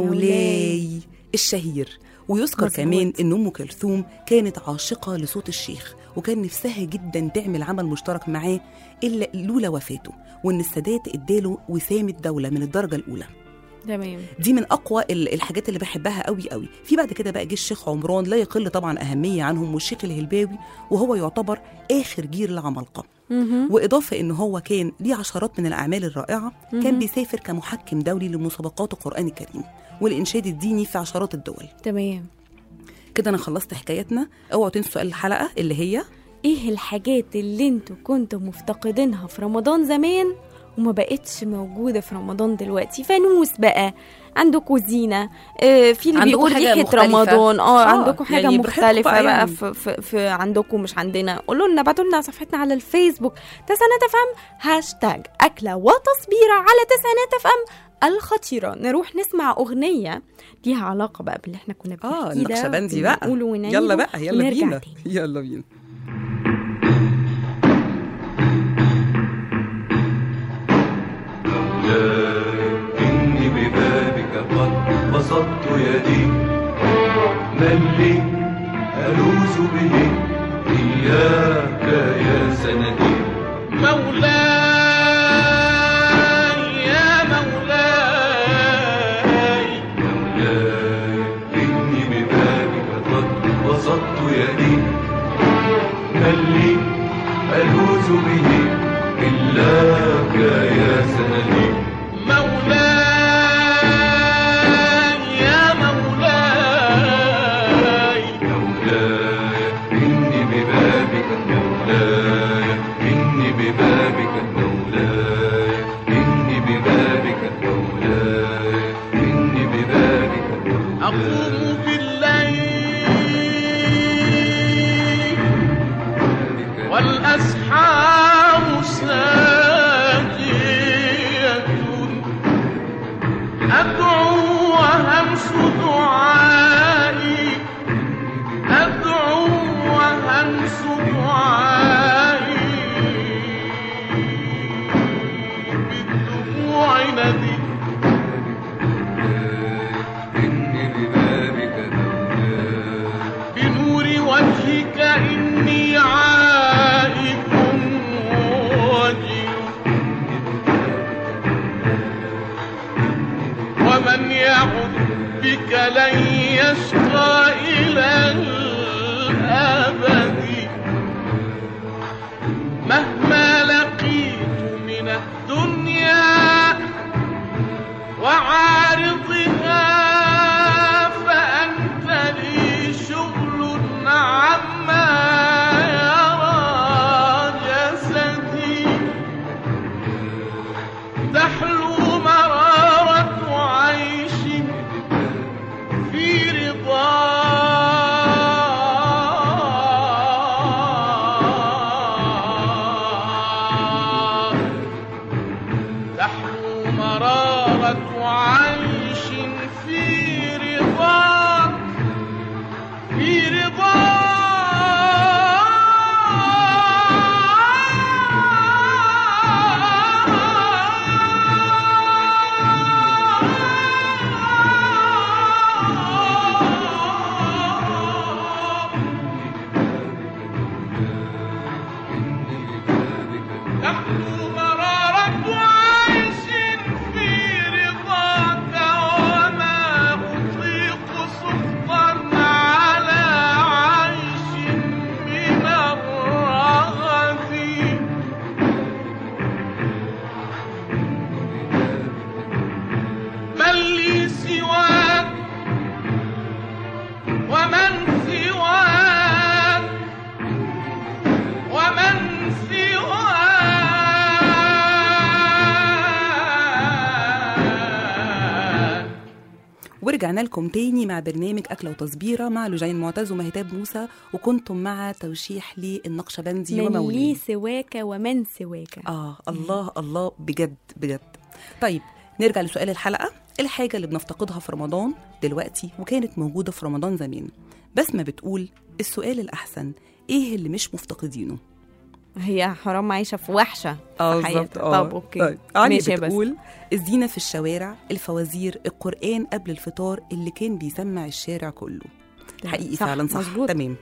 مولاي الشهير ويذكر مظبوط. كمان ان ام كلثوم كانت عاشقه لصوت الشيخ وكان نفسها جدا تعمل عمل مشترك معاه الا لولا وفاته وان السادات اداله وسام الدوله من الدرجه الاولى تمام دي من اقوى ال- الحاجات اللي بحبها قوي قوي في بعد كده بقى جه الشيخ عمران لا يقل طبعا اهميه عنهم والشيخ الهلباوي وهو يعتبر اخر جيل العمالقه مهم. واضافه ان هو كان ليه عشرات من الاعمال الرائعه كان مهم. بيسافر كمحكم دولي لمسابقات القران الكريم والانشاد الديني في عشرات الدول تمام كده انا خلصت حكايتنا اوعوا تنسوا سؤال الحلقه اللي هي ايه الحاجات اللي انتوا كنتوا مفتقدينها في رمضان زمان وما بقتش موجودة في رمضان دلوقتي فانوس بقى عندكم زينة آه في اللي عندكم بيقول حاجة ريحة مختلفة. رمضان اه آه، عندكم حاجة يعني براحتكم مختلفة بقى بقى, يعني. في, في, في عندكم مش عندنا قولوا لنا ابعتوا لنا على صفحتنا على الفيسبوك تسعينات اف ام هاشتاج أكلة وتصبيرة على تسعينات اف ام الخطيرة نروح نسمع أغنية ليها علاقة بقى باللي احنا كنا اه بنحكيه ده النقشبندي بقى ونقوله ونعيده يلا بقى يلا ونرجع بينا تاني. يلا بينا إني ببابك قد بسطت يدي من لي ألوذ به إياك يا سندي مولاي يا مولاي مولاي إني ببابك قد بسطت يدي من لي ألوذ به إلاك يا سندي مولاي يا مولاي مولاي إني ببابك مولاي إني ببابك مولاي إني ببابك مولاي إني ببابك مولاي أقوم بالليل والأسحار ساجية أدعو وهمس دعائي أدعو وهمس دعائي بالدموع ندي إني ببابك بنور وجهك إني عائد وجل ومن يعد بك لن مهما لقيت من الدنيا وعارضها فأنت لي شغل عما يرى جسدي تحلو مرارة عيش في رضا تحلو مرارة عيش في رضا في رضا تحلو مرارة عيش في رضاك وما أطيق سخطا على عيش من الرغد من لي سواك ومن سواك ومن سواك ورجعنا لكم تاني مع برنامج أكلة وتصبيرة مع لجين معتز ومهتاب موسى وكنتم مع توشيح للنقشبندي من لي ومولي سواك ومن سواك آه الله الله بجد بجد طيب نرجع لسؤال الحلقة الحاجة اللي بنفتقدها في رمضان دلوقتي وكانت موجودة في رمضان زمان بسمة بتقول السؤال الأحسن إيه اللي مش مفتقدينه؟ هي حرام عايشه في وحشه اه في حياتها. بالظبط اه طب اوكي طيب. علي ماشي يا بس. بتقول الزينة في الشوارع الفوازير القرآن قبل الفطار اللي كان بيسمع الشارع كله حقيقي صح، فعلا صح مظبوط. تمام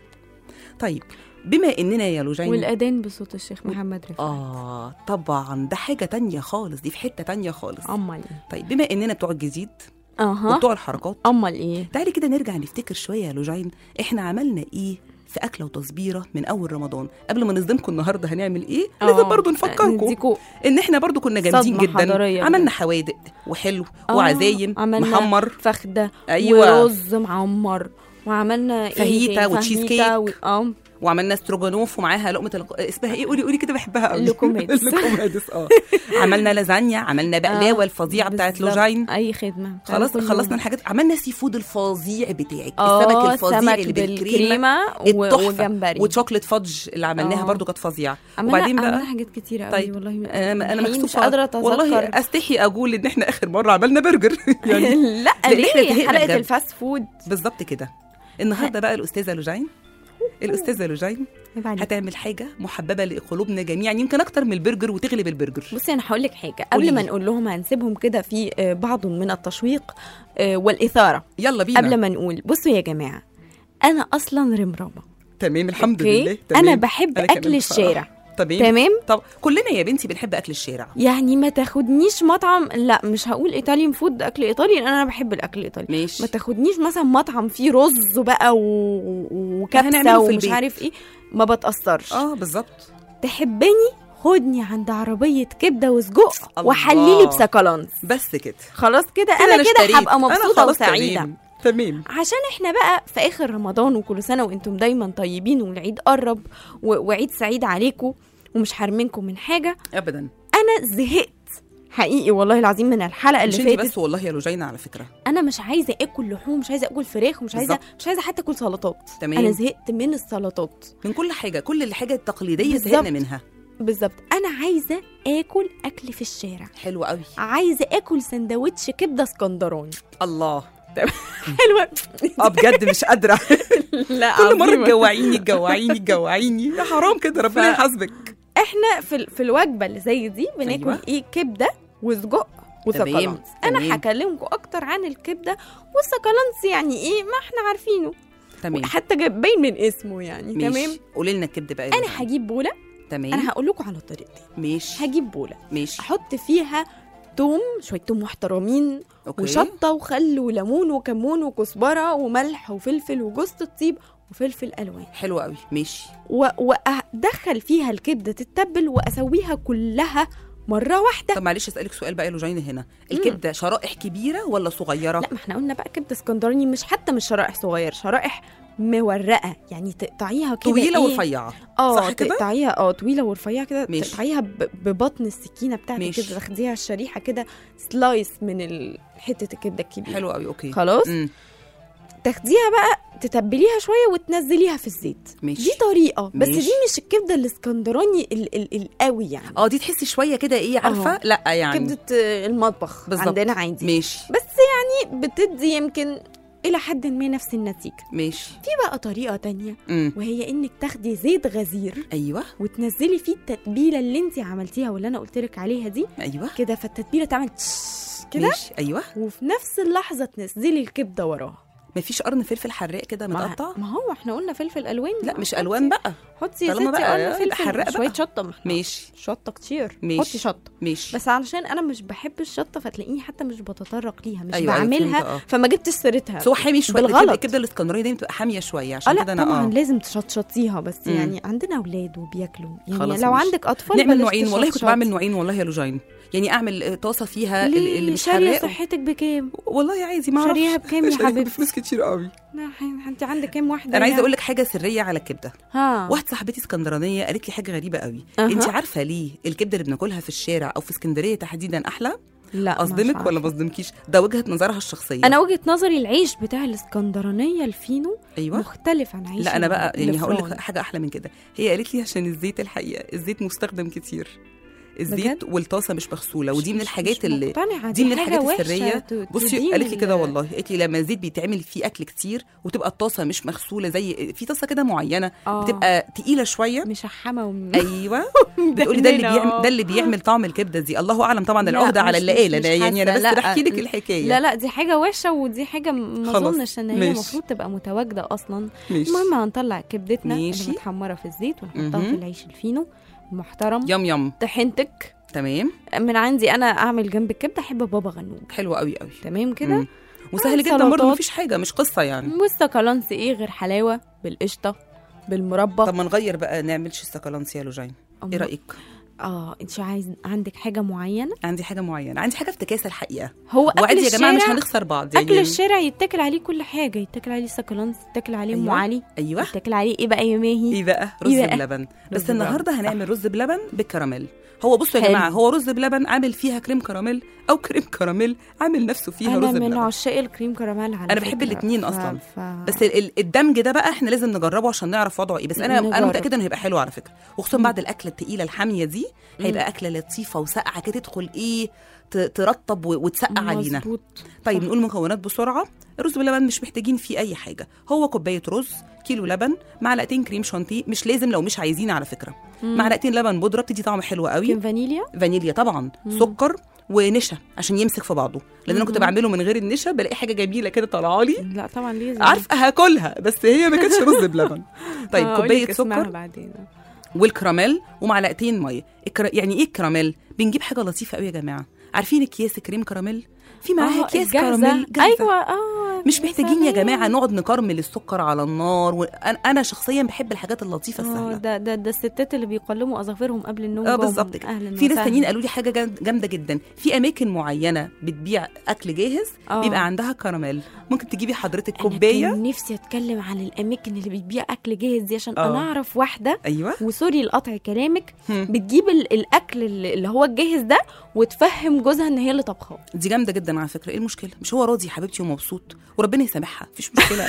طيب بما اننا يا لوجين والاذان بصوت الشيخ محمد رفعت اه طبعا ده حاجة تانية خالص دي في حتة تانية خالص امال ايه طيب بما اننا بتوع الجديد اها وبتوع الحركات امال ايه تعالي كده نرجع نفتكر شوية يا لوجين احنا عملنا ايه في أكلة وتصبيرة من أول رمضان قبل ما نصدمكم النهاردة هنعمل إيه لازم آه، برضو نفكركم نديكوا ان احنا برضو كنا جامدين صدمة جدا حضارية عملنا بجد. حوادق وحلو آه، وعزايم عملنا محمر فخده أيوة. ورز معمر وعملنا إيه فاهيتا تاني؟ وتشيز فاهيتا كيك. و... اه وعملنا ستروجانوف ومعاها لقمه الق... اسمها ايه قولي قولي كده بحبها قوي اللوكومادس. اللوكومادس اه عملنا لازانيا عملنا بقلاوه آه، الفظيعه بتاعت بالظبط. لوجين اي خدمه خلاص كل خلصنا يوم. الحاجات عملنا سي فود الفظيع بتاعك اه السمك الفظيع سمك اللي بالكريمه بالكريمه و- التحفه وجمبري وشوكليت فudge اللي عملناها آه. برضو كانت فظيعه عملنا وبعدين عملنا بقى حاجات كتيره قوي طيب والله انا انا الحقيقة مكسوفه مش قادره اتذكر والله استحي اقول ان احنا اخر مره عملنا برجر يعني لا لأن إحنا ليه زهقنا حلقه بجد. الفاست فود بالظبط كده النهارده بقى الاستاذه لوجين الاستاذه لوجين عيب عليك. هتعمل حاجه محببه لقلوبنا جميعا يمكن اكتر من البرجر وتغلب البرجر بصي انا هقول لك حاجه قولي قبل ما لي. نقول لهم هنسيبهم كده في آه، بعض من التشويق آه، والاثاره يلا بينا قبل ما نقول بصوا يا جماعه انا اصلا رمرامه تمام الحمد أوكي؟ لله تمام. انا بحب أنا كمان اكل بصراحة. الشارع تمام تمام طب كلنا يا بنتي بنحب اكل الشارع يعني ما تاخدنيش مطعم لا مش هقول ايطاليان فود اكل ايطالي لان انا بحب الاكل الايطالي ماشي ما تاخدنيش مثلا مطعم فيه رز بقى و... وكبسه هنعمله في ومش البيت. عارف ايه ما بتاثرش اه بالظبط تحبني خدني عند عربيه كبده وسجق الله. وحليلي بسكالانس بس كده خلاص كده كده انا كده اشتريت. هبقى أنا مبسوطه خلاص وسعيده تمام. تمام عشان احنا بقى في اخر رمضان وكل سنه وانتم دايما طيبين والعيد قرب و... وعيد سعيد عليكم ومش حارمينكم من حاجه ابدا انا زهقت حقيقي والله العظيم من الحلقه مش اللي انت فاتت بس والله يا لوجينا على فكره انا مش عايزه اكل لحوم مش عايزه اكل فراخ ومش عايزه بالظبط. مش عايزه حتى اكل سلطات تمام. انا زهقت من السلطات من كل حاجه كل الحاجه التقليديه بالظبط. زهقنا منها بالظبط انا عايزه اكل اكل في الشارع حلو قوي عايزه اكل سندوتش كبده اسكندراني الله حلوه اه بجد مش قادره لا كل مره عظيمة. تجوعيني تجوعيني تجوعيني يا حرام كده ربنا ف- يحاسبك احنا في ال- في الوجبه اللي زي دي بناكل أيوة. ايه كبده وسجق وسكالانس تمام. انا هكلمكم اكتر عن الكبده والسكالانس يعني ايه ما احنا عارفينه تمام حتى جاي- باين من اسمه يعني تمام ماشي قولي لنا الكبده بقى يا انا لوجينا. هجيب بوله تمام انا هقول لكم على طريقتي ماشي هجيب بوله ماشي احط فيها توم شويه توم محترمين اوكي وشطه وخل وليمون وكمون وكزبره وملح وفلفل وجوز الطيب وفلفل الوان حلو قوي ماشي و- وادخل فيها الكبده تتبل واسويها كلها مره واحده طب معلش اسالك سؤال بقى يا لوجين هنا الكبده شرائح كبيره ولا صغيره لا ما احنا قلنا بقى كبده اسكندراني مش حتى مش شرائح صغير شرائح مورقه يعني تقطعيها كده طويله إيه؟ ورفيعه اه صح كده؟ تقطعيها اه طويله ورفيعه كده ماشي. تقطعيها ب- ببطن السكينه بتاعتك ماشي. كده تاخديها الشريحه كده سلايس من ال- حته الكبده الكبيره حلو قوي اوكي خلاص مم. تاخديها بقى تتبليها شويه وتنزليها في الزيت ماشي. دي طريقه بس ماشي. دي مش الكبده الاسكندراني ال- ال- القوي يعني اه دي تحسي شويه كده ايه عارفه آه. لا يعني كبده آه، المطبخ بالظبط. عندنا عادي ماشي بس يعني بتدي يمكن الى حد ما نفس النتيجه ماشي في بقى طريقه تانية امم وهي انك تاخدي زيت غزير ايوه وتنزلي فيه التتبيله اللي انت عملتيها واللي انا قلت لك عليها دي ايوه كده فالتتبيله تعمل تش كده ماشي ايوه وفي نفس اللحظه تنزلي الكبده وراها مفيش قرن فلفل حراق كده ما, متقطع ما هو احنا قلنا فلفل الوان لا بقى. مش حطي- الوان بقى حطي يا طالما ستي بقى قرن يبقى حراق فلفل شويه بقى. شطه ما احنا ماشي شطه كتير ماشي. حطي شطه ماشي بس علشان انا مش بحب الشطه فتلاقيني حتى مش بتطرق ليها مش أيوة، أيوة، بعملها فهمت، آه. فما جبتش سيرتها بس هو حامي شويه بالغلط. الكبده- الكبده الاسكندرانيه دي بتبقى حاميه شويه اه عشان لا كده انا طبعا اه لازم تشطشطيها بس مم. يعني عندنا اولاد وبياكلوا يعني خلاص لو ماشي. عندك اطفال نعمل بلاش نوعين والله كنت تشطشطي. بعمل نوعين والله يا لوجين يعني اعمل آه، طاسه فيها ال- اللي ليه مش شاريه حراق صحتك بكام؟ والله عادي ما اعرفش شاريها بكام يا شاريها حبيبتي؟ بفلوس كتير قوي لا ح- انت عندك كام واحده انا عايزه يعني؟ اقول لك حاجه سريه على الكبده ها واحده صاحبتي اسكندرانيه قالت لي حاجه غريبه قوي أها. انت عارفه ليه الكبده اللي بناكلها في الشارع او في اسكندريه تحديدا احلى لا مش اصدمك ولا عارفة. ما اصدمكيش ده وجهه نظرها الشخصيه انا وجهه نظري العيش بتاع الاسكندرانيه الفينو ايوه مختلف عن عيش لا انا بقى يعني هقول الفرن. لك حاجه احلى من كده هي قالت لي عشان الزيت الحقيقه الزيت مستخدم كتير الزيت بجد؟ والطاسه مش مغسوله ودي من مش- الحاجات مش اللي مقتنعة، دي من حاجة الحاجات وحشة السريه ت- بصي تدين قالت لي كده ال- والله قالت لي لما الزيت بيتعمل فيه اكل كتير وتبقى الطاسه مش مغسوله زي في طاسه كده معينه آه. بتبقى تقيله شويه مشحمه وم... ايوه بتقولي ده اللي مدهنة، بيعمل آه. ده اللي بيعمل طعم الكبده دي الله اعلم طبعا لا، العهده على مش- اللي مش- قال مش انا يعني انا حاسة، بس لا. بحكي لك الحكايه لا لا دي حاجه وحشه ودي حاجه م- ما خلاص، اظنش ان هي ماشي. المفروض تبقى متواجده اصلا ماشي المهم هنطلع كبدتنا ماشي. اللي متحمره في الزيت ونحطها مهم. في العيش الفينو المحترم يم يم طحينتك تمام من عندي انا اعمل جنب الكبده احب بابا غنوج حلو قوي قوي تمام كده مم. وسهل جدا سلطات. برضه مفيش حاجه مش قصه يعني والسكالانس ايه غير حلاوه بالقشطه بالمربى طب ما نغير بقى نعملش السكالانس يا لوجين ايه أما- رايك اه انت عايز عندك حاجه معينه عندي حاجه معينه عندي حاجه افتكاسه الحقيقه هو اكل وعادي يا جماعه مش الشارع هنخسر بعض اكل الشارع يتاكل عليه كل حاجه يتاكل عليه سكالانس يتاكل عليه ام أيوة. علي ايوه يتاكل عليه ايه بقى يا ماهي ايه بقى رز إيه بقى؟ بلبن رز بس النهارده بلبن. هنعمل رز بلبن بالكراميل هو بصوا يا حلو. جماعه هو رز بلبن عامل فيها كريم كراميل او كريم كراميل عامل نفسه فيها انا رز من بلبن عشاق الكريم كراميل على أنا بحب فكرة. الاتنين ف... أصلاً. ف... بس ال- ال- الدمج ده بقى احنا لازم نجربه عشان نعرف وضعه ايه بس انا انا نجرب. متاكده انه هيبقى حلو على فكره وخصوصا مم. بعد الاكله التقيله الحاميه دي هيبقى اكله لطيفه وساقعه كده تدخل ايه ت- ترطب و- وتسقع علينا مظبوط طيب صح. نقول مكونات بسرعه الرز باللبن مش محتاجين فيه اي حاجه هو كوبايه رز كيلو لبن معلقتين كريم شانتيه مش لازم لو مش عايزين على فكره مم. معلقتين لبن بودره بتدي طعم حلو قوي كم فانيليا فانيليا طبعا سكر ونشا عشان يمسك في بعضه لان انا كنت مم. بعمله من غير النشا بلاقي حاجه جميله كده طالعه لي لا طبعا لازم عارفه هاكلها بس هي ما كانتش رز بلبن طيب آه، كوبايه أقولك اسمها سكر بعدين والكراميل ومعلقتين ميه الكرا... يعني ايه الكراميل بنجيب حاجه لطيفه قوي يا جماعه عارفين اكياس كريم كراميل في معاها آه، اكياس الجاهزة. كراميل جاهزة. ايوه اه مش يا محتاجين يا سلام. جماعه نقعد نكرمل السكر على النار وانا انا شخصيا بحب الحاجات اللطيفه آه، السهله ده ده ده الستات اللي بيقلموا اظافرهم قبل النوم اه جوه. بالظبط كده اهلا في ناس وسهلا. تانيين قالوا لي حاجه جامد- جامده جدا في اماكن معينه بتبيع اكل جاهز آه. بيبقى عندها كراميل ممكن تجيبي حضرتك أنا كوبايه كان نفسي اتكلم عن الاماكن اللي بتبيع اكل جاهز دي عشان آه. انا اعرف واحده ايوه وسوري لقطع كلامك هم. بتجيب ال- الاكل اللي اللي هو الجاهز ده وتفهم جوزها ان هي اللي طبخاه دي جامده جدا على فكره ايه المشكله مش هو راضي يا حبيبتي ومبسوط وربنا يسامحها مفيش مشكله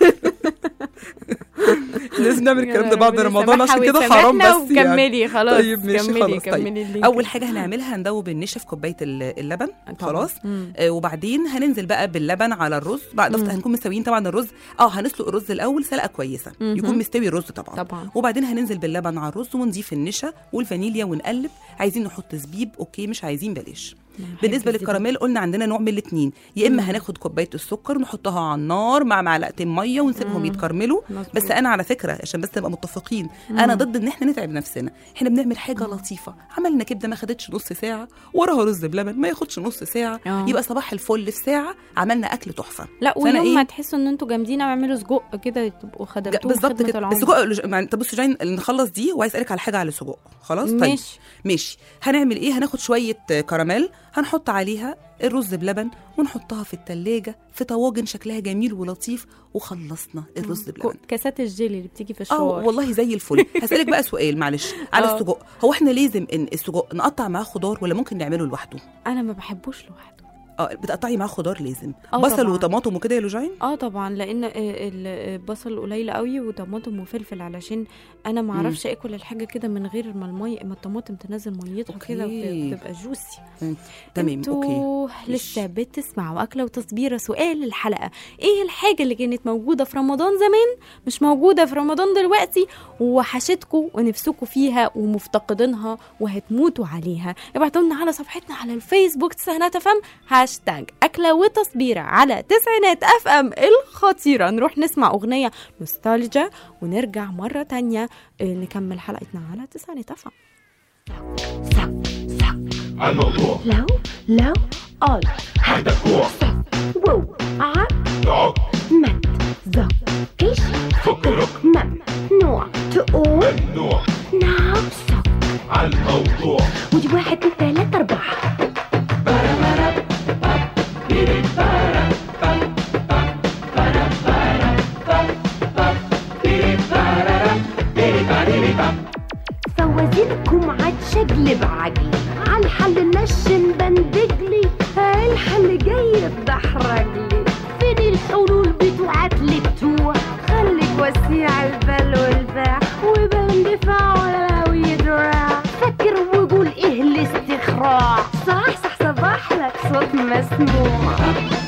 لازم نعمل الكلام ده بعد ربنا رمضان عشان يسامحها كده حرام ويسامحنا بس يعني. وكملي خلاص طيب ماشي كملي خلاص كملي طيب اللينك. اول حاجه هنعملها هندوب النشا في كوبايه ال- اللبن طبعاً. خلاص مم. آه وبعدين هننزل بقى باللبن على الرز بعد مم. هنكون مسويين طبعا الرز اه هنسلق الرز الاول سلقه كويسه مهم. يكون مستوي الرز طبعا طبعا وبعدين هننزل باللبن على الرز ونضيف النشا والفانيليا ونقلب عايزين نحط زبيب اوكي مش عايزين بلاش بحب بالنسبه الزبادي. للكراميل قلنا عندنا نوع من الاثنين يا اما هناخد كوبايه السكر نحطها على النار مع معلقتين ميه ونسيبهم مم. يتكرملوا مظبوط. بس انا على فكره عشان بس نبقى متفقين انا ضد ان احنا نتعب نفسنا احنا بنعمل حاجه لطيفه عملنا كبده ما خدتش نص ساعه وراها رز بلبن ما ياخدش نص ساعه آه. يبقى صباح الفل في ساعه عملنا اكل تحفه لا فأنا ويوم ما إيه؟ تحسوا ان انتوا جامدين اعملوا سجق كده تبقوا خدمتوه بالظبط خدمة كده العمر. السجق لج- مع- طب بصوا جاي نخلص دي وعايز اسالك على حاجه على السجق خلاص طيب ماشي. ماشي هنعمل ايه هناخد شويه آه، كراميل هنحط عليها الرز بلبن ونحطها في التلاجة في طواجن شكلها جميل ولطيف وخلصنا الرز كو- بلبن كاسات الجيلي اللي بتيجي في اه الشوار والله زي الفل هسألك بقى سؤال معلش على آه. السجق هو احنا لازم ان السجق نقطع معاه خضار ولا ممكن نعمله لوحده انا ما بحبوش لوحده اه بتقطعي معاه خضار لازم آه بصل طبعاً. وطماطم وكده يا لوجين اه طبعا لان آه، ال- البصل قليل قوي وطماطم وفلفل علشان انا ما اعرفش اكل الحاجه كده من غير ما المي ما الطماطم تنزل ميتها كده أوكي. وتبقى جوسي مم. تمام اوكي انتوا لسه بتسمعوا اكله وتصبيره سؤال الحلقه ايه الحاجه اللي كانت موجوده في رمضان زمان مش موجوده في رمضان دلوقتي ووحشتكم ونفسكم فيها ومفتقدينها وهتموتوا عليها ابعتوا لنا على صفحتنا على الفيسبوك تسعينات اف ام هاشتاج اكله وتصبيره على تسعينات اف ام الخطيره نروح نسمع اغنيه نوستالجيا ونرجع مره تانية اه، نكمل حلقتنا على تسعينات اف ام الموضوع لو لو قال عندك جوع وو عق تعق مد ذا كيش فكرك ممنوع تقول ممنوع نعم صح على الموضوع ودي واحد اتنين تلاتة أربعة فوازيركم عتشقلب عقلي عالحل نشن بندقلي الحل جاي بحرقلي فين الحلول بتوعت التوع خليك وسيع البال والباع وبندفع ولا لو يدراع فكر وقول ايه الاستخراع صح صح صباح لك صوت مسموع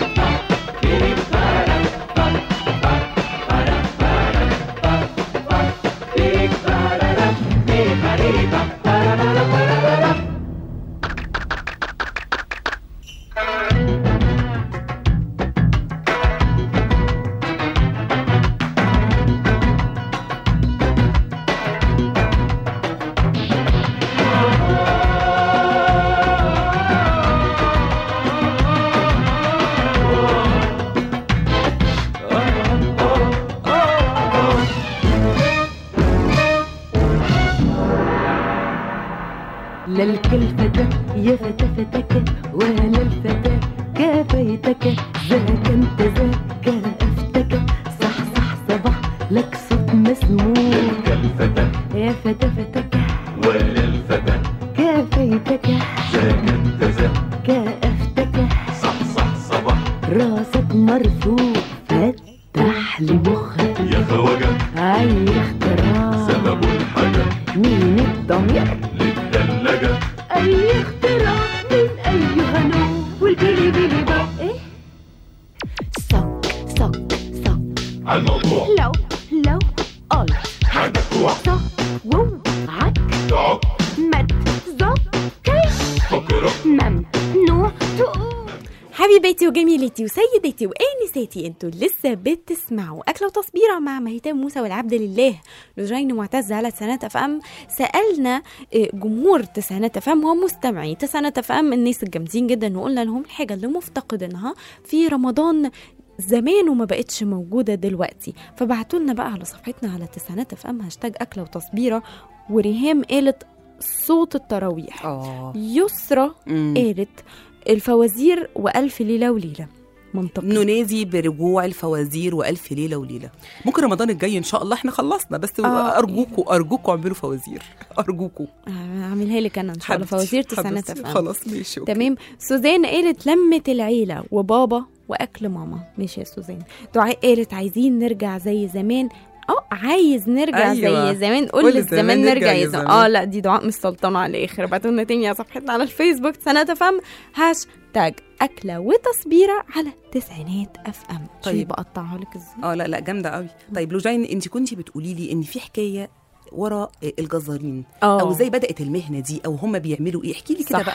لا الكلفتة يا فتى فتك ولا الفتى كفيتك ذاك انت ذاك افتك صح صح صباح لك صوت مسموع الفتى يا فتى فتك ولا الفتى كفيتك ذاك انت ذا كافتك صح صح صباح راسك مرفوع فتح لي مخك يا خواجة اي اختراع سبب الحاجة مين الضمير للثلاجة اي اختراع من اي هنو والبيلي بيلي بقى ايه صك صك صك على الموضوع لو لو قال عندك جوع صك وو عك تعق مد زق كيش فكرك ممنوع تقول حبيباتي وجميلتي وسيدتي وانساتي انتوا لسه بتسمعوا اكله وتصبيره مع مهتم موسى والعبد لله لجين معتز على تسعينات اف ام سالنا آه، جمهور تسعينات اف ام ومستمعي تسعينات اف ام الناس الجامدين جدا وقلنا لهم الحاجه اللي مفتقدينها في رمضان زمان وما بقتش موجوده دلوقتي فبعتوا لنا بقى على صفحتنا على تسعينات اف ام هاشتاج اكله وتصبيره وريهام قالت صوت التراويح اه يسرى مم. قالت الفوازير وألف ليلة وليلة منطقي ننادي برجوع الفوازير والف ليله وليله ممكن رمضان الجاي ان شاء الله احنا خلصنا بس آه. ارجوكوا ارجوكوا اعملوا فوازير ارجوكوا اعملها لك انا ان شاء الله حبيبتي، فوازير تسعينات حبيبتي. افهم خلاص ماشي أوكي. تمام سوزان قالت لمة العيلة وبابا واكل ماما ماشي يا سوزان دعاء قالت عايزين نرجع زي زمان اه عايز نرجع أيوة. زي زمان قول قول لي الزمان زمان نرجع نرجع يا يا زمان. زمان اه لا دي دعاء مش سلطانه على الاخر ابعتوا لنا تاني على صفحتنا على الفيسبوك سنة فم هاشتاج اكله وتصبيره على تسعينات اف ام طيب طيب. بقطعها لك ازاي اه لا لا جامده قوي طيب لوجين انت كنتي بتقولي لي ان في حكايه ورا الجزارين آه. او ازاي بدات المهنه دي او هم بيعملوا ايه احكي لي كده صح. بقى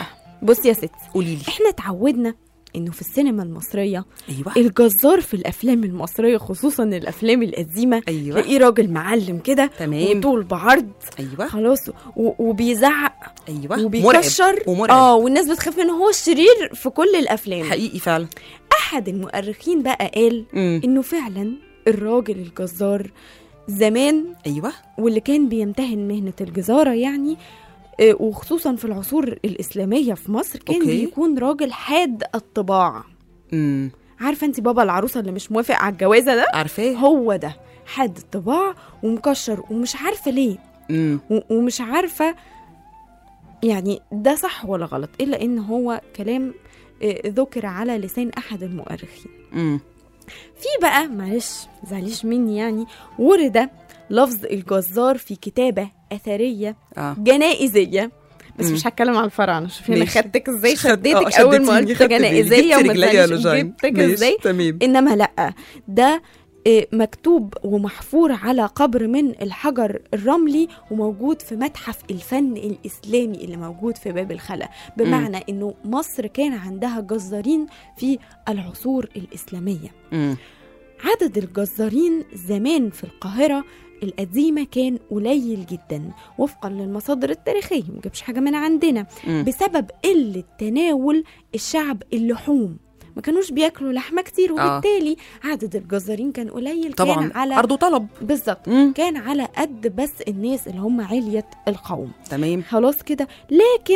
بصي يا ستي قولي لي احنا اتعودنا انه في السينما المصريه ايوه الجزار في الافلام المصريه خصوصا الافلام القديمه ايوه تلاقيه راجل معلم كده تمام وطول بعرض ايوه خلاص و- وبيزعق ايوه وبيكشر مرعب ومرعب اه والناس بتخاف ان هو الشرير في كل الافلام حقيقي فعلا احد المؤرخين بقى قال امم انه فعلا الراجل الجزار زمان ايوه واللي كان بيمتهن مهنه الجزاره يعني آه، وخصوصا في العصور الاسلاميه في مصر كان أوكي. بيكون راجل حاد الطباع امم عارفه انت بابا العروسه اللي مش موافق على الجوازه ده عارفاه هو ده حاد الطباع ومكشر ومش عارفه ليه امم و- ومش عارفه يعني ده صح ولا غلط الا ان هو كلام آه، ذكر على لسان احد المؤرخين امم في بقى معلش متزعليش مني يعني ورد لفظ الجزار في كتابه اثريه اه جنائزيه بس مم. مش هتكلم على الفرع انا شوفي انا ماشي. خدتك ازاي خد- آه، شديتك اول ما شدتيني، قلت خدت بالي. جنائزيه جبت وما رجليا يا تسأليش لوجين. جبتك ماشي، ازاي تمام انما لا ده آه، مكتوب ومحفور على قبر من الحجر الرملي وموجود في متحف الفن الاسلامي اللي موجود في باب الخلا بمعنى انه مصر كان عندها جزارين في العصور الاسلاميه امم عدد الجزارين زمان في القاهرة القديمة كان قليل جدا وفقا للمصادر التاريخية مجيبش حاجة من عندنا مم. بسبب قلة تناول الشعب اللحوم ما كانوش بياكلوا لحمة كتير وبالتالي عدد الجزارين كان قليل طبعا كان على عرض وطلب بالظبط امم كان على قد بس الناس اللي هم علية القوم تمام خلاص كده لكن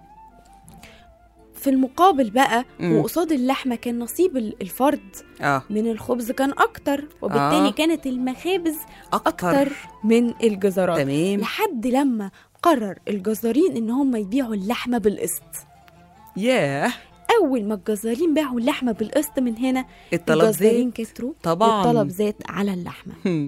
في المقابل بقى مم. وقصاد اللحمة كان نصيب الفرد اه من الخبز كان اكتر وبالتالي آه. آه. كانت المخابز اكتر اكتر من الجزرات تمام لحد لما قرر الجزارين ان هم يبيعوا اللحمه بالقسط ياه اول ما الجزارين باعوا اللحمه بالقسط من هنا الطلب الجزارين زاد كتروا طبعاً. والطلب زاد على اللحمه هم.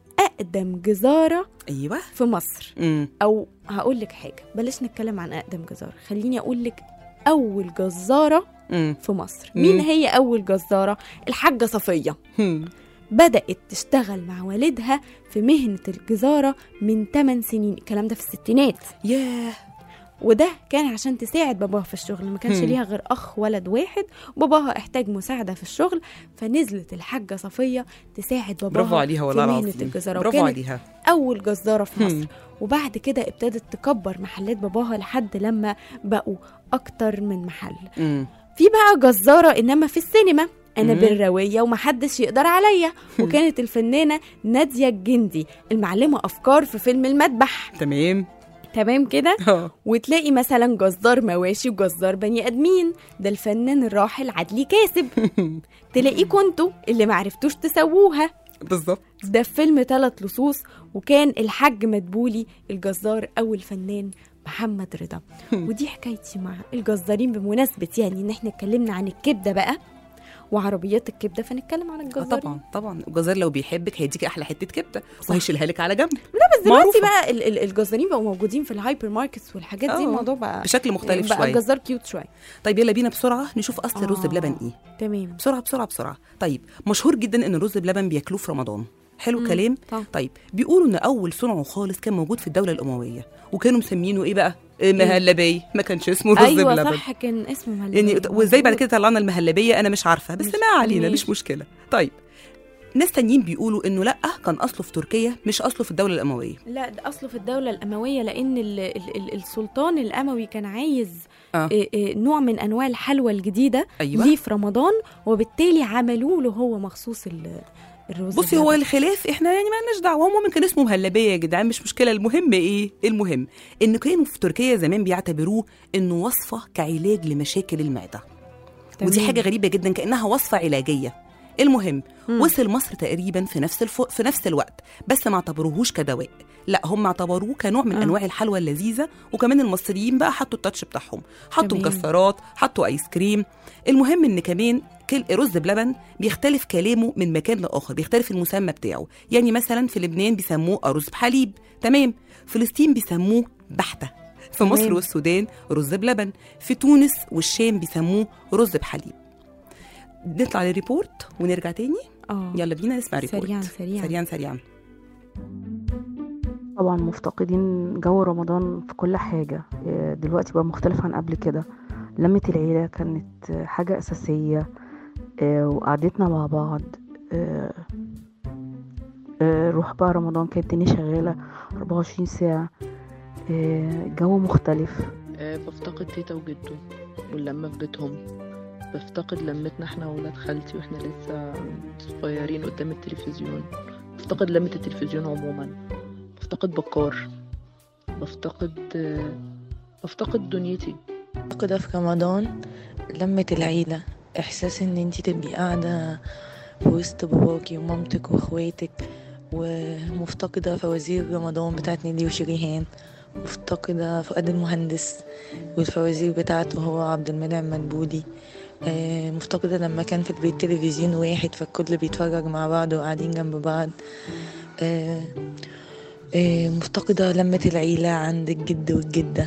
اقدم جزاره ايوه في مصر امم او هقول لك حاجه بلاش نتكلم عن اقدم جزاره خليني اقول لك اول جزاره امم في مصر مم. مين هي اول جزاره الحاجه صفيه هم. بدأت تشتغل مع والدها في مهنة الجزارة من 8 سنين الكلام ده في الستينات ياه وده كان عشان تساعد باباها في الشغل ما كانش هم. ليها غير أخ ولد واحد وباباها احتاج مساعدة في الشغل فنزلت الحاجة صفية تساعد باباها برافو عليها في والله مهنة العظيم الجزارة برافو وكانت عليها أول جزارة في هم. مصر وبعد كده ابتدت تكبر محلات باباها لحد لما بقوا أكتر من محل امم في بقى جزارة إنما في السينما أنا مم. بالروية ومحدش يقدر عليا وكانت الفنانة نادية الجندي المعلمة أفكار في فيلم المذبح تمام تمام كده اه وتلاقي مثلا جزار مواشي وجزار بني آدمين ده الفنان الراحل عدلي كاسب تلاقيكوا انتوا اللي معرفتوش تسووها بالظبط ده في فيلم ثلاث لصوص وكان الحاج مدبولي الجزار أو الفنان محمد رضا ودي حكايتي مع الجزارين بمناسبة يعني ان احنا اتكلمنا عن الكبدة بقى وعربيات الكبدة فنتكلم عن آه الجزارين طبعا طبعا الجزار لو بيحبك هيديكي احلى حته كبده وهيشيلها لك على جنب بس دلوقتي معروفة. بقى ال- ال- الجزارين بقوا موجودين في الهايبر ماركتس والحاجات دي آه، الموضوع بقى بشكل مختلف بقى شويه الجزار كيوت شويه طيب يلا بينا بسرعه نشوف اصل الرز آه. بلبن ايه تمام بسرعه بسرعه بسرعه طيب مشهور جدا ان الرز بلبن بياكلوه في رمضان حلو كلام طبعا. طيب بيقولوا ان اول صنعه خالص كان موجود في الدوله الامويه وكانوا مسمينه ايه بقى المهلبيه ما كانش اسمه رز ايوه بلبن صح كان اسمه مهلبية. يعني وازاي بعد كده طلعنا المهلبيه انا مش عارفه بس مش- ما علينا ماشي. مش مشكله طيب ناس تانيين بيقولوا انه لا كان اصله في تركيا مش اصله في الدوله الامويه لا ده اصله في الدوله الامويه لان ال ال ال السلطان الاموي كان عايز آه. إيه إيه نوع من انواع الحلوى الجديده أيوة. ليه في رمضان وبالتالي عملوا له هو مخصوص ال- الرز بصي هو بلبن. الخلاف احنا يعني ما لناش دعوه هم ممكن اسمه مهلبيه يا جدعان مش مشكله المهم ايه المهم ان كانوا في تركيا زمان بيعتبروه انه وصفه كعلاج لمشاكل المعده ودي تمام. حاجه غريبه جدا كانها وصفه علاجيه المهم مم. وصل مصر تقريبا في نفس الف... في نفس الوقت بس ما اعتبروهوش كدواء لا هم اعتبروه كنوع من آه. انواع الحلوى اللذيذه وكمان المصريين بقى حطوا التاتش بتاعهم حطوا تمام. مكسرات حطوا ايس كريم المهم ان كمان كل رز بلبن بيختلف كلامه من مكان لاخر بيختلف المسمى بتاعه يعني مثلا في لبنان بيسموه ارز بحليب تمام فلسطين بيسموه بحته في مصر تمام. والسودان رز بلبن في تونس والشام بيسموه رز بحليب نطلع للريبورت ونرجع تاني اه يلا بينا نسمع ريبورت سريعا سريعا سريعا سريعا طبعا مفتقدين جو رمضان في كل حاجة إيه، دلوقتي بقى مختلف عن قبل كده لمة العيلة كانت حاجة أساسية آه، وقعدتنا مع بعض آه، آه، روح بقى رمضان كانت الدنيا شغالة 24 ساعة آه، جو مختلف آه، بفتقد تيتا وجدو واللمة في بيتهم بفتقد لمتنا احنا وولاد خالتي واحنا لسه صغيرين قدام التلفزيون بفتقد لمة التلفزيون عموما بفتقد بكار بفتقد آه، بفتقد دنيتي مفتقدة في رمضان لمة العيلة إحساس إن انتي تبقي قاعدة في وسط باباكي ومامتك واخواتك ومفتقدة فوازير رمضان بتاعت نيلي وشريهان مفتقدة فؤاد المهندس والفوازير بتاعته هو عبد المنعم مدبولي آه، مفتقدة لما كان في البيت تلفزيون واحد فالكل بيتفرج مع بعض وقاعدين جنب بعض آه، آه، مفتقدة لمة العيلة عند الجد والجدة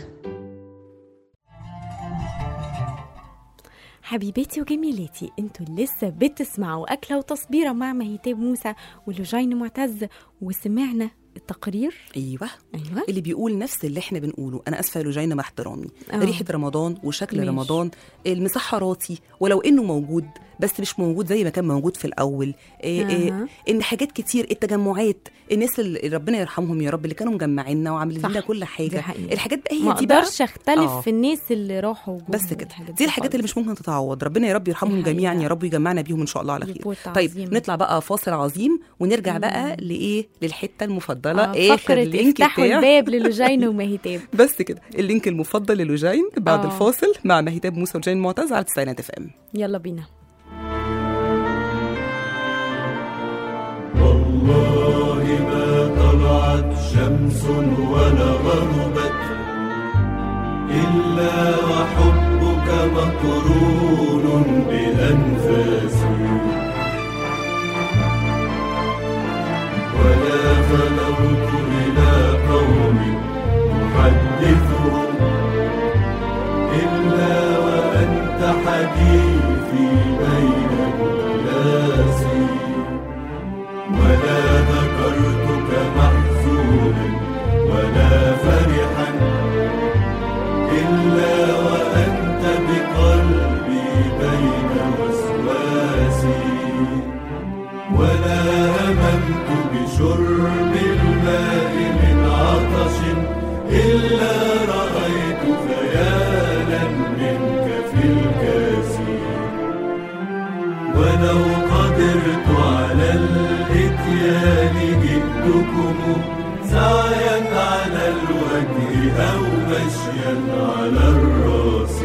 حبيباتي وجميلاتي انتوا لسه بتسمعوا أكلة وتصبيرة مع مهيتاب موسى ولوجين معتز وسمعنا التقرير ايوه ايوه اللي بيقول نفس اللي احنا بنقوله انا اسفه يا لوجينا مع احترامي آه. ريحه رمضان وشكل ماشي. رمضان المسحراتي ولو انه موجود بس مش موجود زي ما كان موجود في الاول إيه إيه أها. ان حاجات كتير التجمعات الناس اللي ربنا يرحمهم يا رب اللي كانوا مجمعيننا وعاملين صح. لنا كل دي حاجه حقيقة. الحاجات بقى ما هي دي بقى اقدرش اختلف آه. في الناس اللي راحوا وجم بس كده والحاجات دي الحاجات اللي خالص. مش ممكن تتعوض ربنا يا رب يرحمهم دي حقيقة. جميعا يا رب ويجمعنا بيهم ان شاء الله على خير ريبورت طيب عظيم. نطلع بقى فاصل عظيم ونرجع بقى لايه للحته المفضله آه، اخر فقرة لينك افتحوا بتاع الباب للوجين ومهيتاب بس كده اللينك المفضل للوجين بعد آه. الفاصل مع مهيتاب موسى وجين معتز على تسعينات اف ام يلا بينا والله ما طلعت شمس ولا غربت إلا وحبك مقرون بأنفاسي ولا فلوت إلى قوم أحدثهم إلا وأنت حديثي بين الناس ولا ذكرتك محزونا ولا فرحا إلا وأنت بقلبي بين وسواسي ولا هممت بشرب الماء من عطش إلا رأيت خيالا منك في الكاس ولو قدرت على الاتيان جئتكم سعيا على الوجه او مشيا على الراس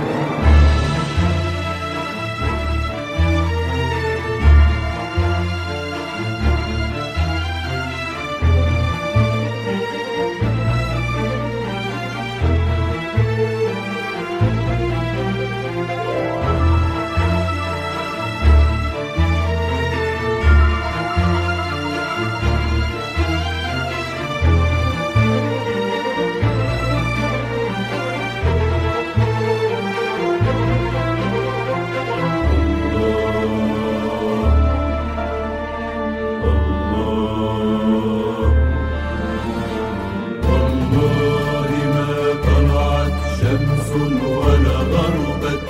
والله ما طلعت شمس ولا غربت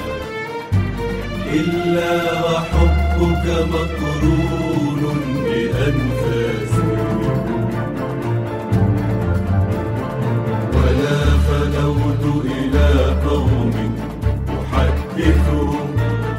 إلا وحبك مقرون بأنفاسي ولا فلوت إلى قوم أحدثهم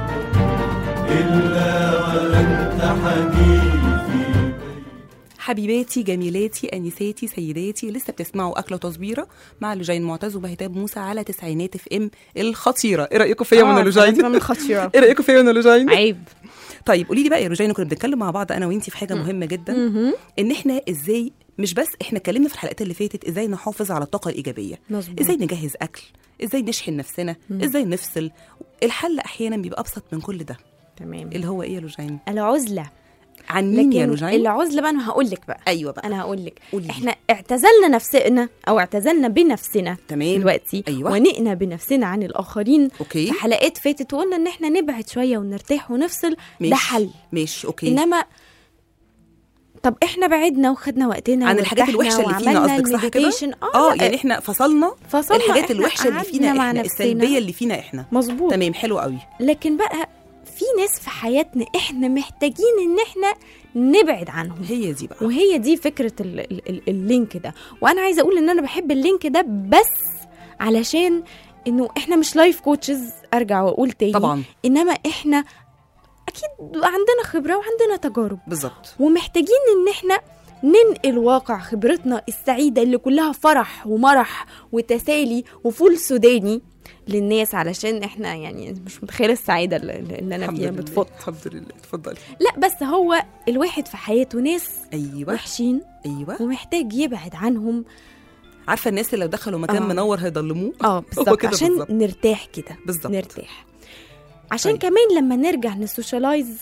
إلا وأنت حديثي حبيباتي جميلاتي انساتي سيداتي لسه بتسمعوا اكله وتصبيره مع لوجين معتز وبهتاب موسى على تسعينات اف ام الخطيره ايه رايكم فيا وانا لوجين من خطيرة ايه رايكم فيا وانا لوجين عيب طيب قولي لي بقى يا لوجين كنا بنتكلم مع بعض انا وانتي في حاجه مهمه جدا مهم. ان احنا ازاي مش بس احنا اتكلمنا في الحلقات اللي فاتت ازاي نحافظ على الطاقه الايجابيه مظبوط ازاي نجهز اكل ازاي نشحن نفسنا ازاي نفصل الحل احيانا بيبقى ابسط من كل ده تمام اللي هو ايه يا لوجين العزلة عن مين يا لكن لوجين العزلة بقى انا هقول لك بقى ايوه بقى انا هقول لك قولي لي. احنا اعتزلنا نفسنا او اعتزلنا بنفسنا تمام دلوقتي أيوة. ونقنا بنفسنا عن الاخرين اوكي في حلقات فاتت وقلنا ان احنا نبعد شويه ونرتاح ونفصل ماشي. ده حل ماشي اوكي انما طب احنا بعدنا وخدنا وقتنا عن الحاجات وارتحنا الوحشه اللي فينا وعملنا قصدك صح كده المديتيشن. اه لا، يعني احنا فصلنا فصلنا الحاجات إحنا الوحشه اللي فينا قعدنا مع احنا نفسنا. السلبيه اللي فينا احنا مظبوط تمام حلو قوي لكن بقى في ناس في حياتنا احنا محتاجين ان احنا نبعد عنهم هي دي بقى وهي دي فكره ال ال ال اللينك ده وانا عايزه اقول ان انا بحب اللينك ده بس علشان انه احنا مش لايف كوتشز ارجع واقول تاني طبعا انما احنا اكيد عندنا خبره وعندنا تجارب بالظبط ومحتاجين ان احنا ننقل واقع خبرتنا السعيدة اللي كلها فرح ومرح وتسالي وفول سوداني للناس علشان احنا يعني مش متخيلة السعادة اللي اللي انا الحمد فيها لله بتفوت الحمد لله اتفضلي لا بس هو الواحد في حياته ناس ايوه وحشين ايوه ومحتاج يبعد عنهم عارفه الناس اللي لو دخلوا مكان آه. منور هيضلموه اه هو بالظبط كده عشان بالظبط. نرتاح كده بالظبط نرتاح عشان طيب. كمان لما نرجع نسوشيالايز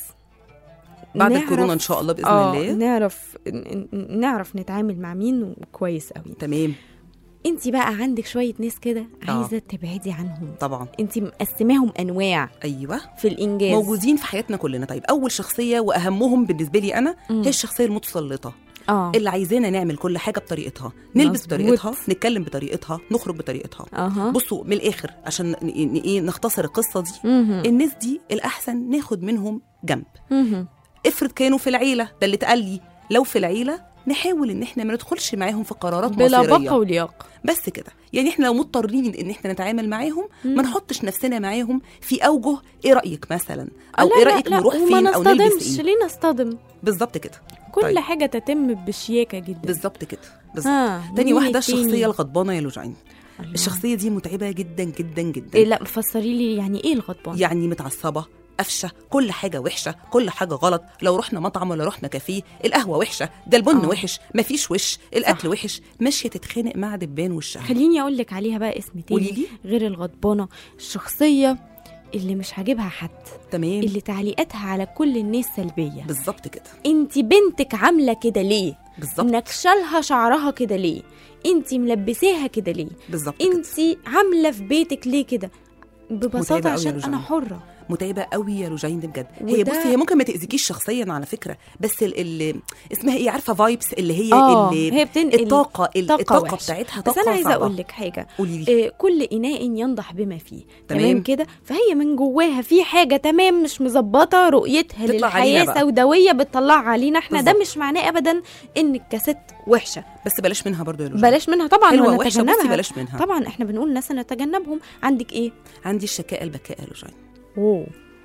بعد نعرف- الكورونا ان شاء الله باذن اه الله نعرف ن- ن- نعرف نتعامل مع مين كويس قوي تمام انت بقى عندك شويه ناس كده آه. عايزه تبعدي عنهم طبعا انت مقسماهم انواع ايوه في الانجاز موجودين في حياتنا كلنا طيب اول شخصيه واهمهم بالنسبه لي انا مم. هي الشخصيه المتسلطه اه اللي عايزانا نعمل كل حاجه بطريقتها نلبس مظبوط. بطريقتها نتكلم بطريقتها نخرج بطريقتها اها بصوا من الاخر عشان ن- ن- ايه نختصر القصه دي مهم. الناس دي الاحسن ناخد منهم جنب مهم. افرض كانوا في العيله ده اللي اتقال لي لو في العيله نحاول ان احنا ما ندخلش معاهم في قرارات بلا مصيريه بقى ولياقه بس كده يعني احنا لو مضطرين ان احنا نتعامل معاهم مم. ما نحطش نفسنا معاهم في اوجه ايه رايك مثلا او لا ايه لا رايك لا نروح وما فين او نلبس نصطدمش ايه ليه نصطدم بالظبط كده كل طيب. حاجه تتم بشياكه جدا بالظبط كده بالظبط ها تاني مين واحده التاني؟ الشخصيه الغضبانه يا لوجين الله. الشخصيه دي متعبه جدا جدا جدا إيه لا فسري لي يعني ايه الغضبان يعني متعصبه قفشه كل حاجه وحشه كل حاجه غلط لو رحنا مطعم ولا رحنا كافيه القهوه وحشه ده البن آه. وحش مفيش وش الاكل صح. وحش ماشيه تتخانق مع دبان وشها خليني اقول لك عليها بقى اسم قولي تاني لي غير الغضبانه الشخصيه اللي مش عاجبها حد تمام اللي تعليقاتها على كل الناس سلبيه بالظبط كده انت بنتك عامله كده ليه بالظبط نكشلها شعرها كده ليه انت ملبساها كده ليه بالظبط كده. انت عامله في بيتك ليه كده متعبة ببساطه أوي يا عشان رجعان. انا حره متعبه قوي يا روجين ده بجد هي وده- بصي هي ممكن ما تاذيكيش شخصيا على فكره بس ال ال اسمها ايه عارفه فايبس اللي هي اه اللي هي بتنقل الطاقه ال- طاقة الطاقه وحشة. بتاعتها بس طاقه انا عايزه صعبة. اقول لك حاجه قولي لي آه، كل اناء ينضح بما فيه تمام, تمام. كده فهي من جواها في حاجه تمام مش مظبطه رؤيتها تطلع علينا للحياه بقى. سوداويه بتطلعها علينا احنا ده بالظبط. مش معناه ابدا انك كست وحشه بس بلاش منها برضو يا روجين بلاش منها طبعا حلوه وحشه بصي ونتجنبها بلاش منها طبعا احنا بنقول ناس نتجنبهم عندك ايه عندي الشكاء البكاء يا روجين اوه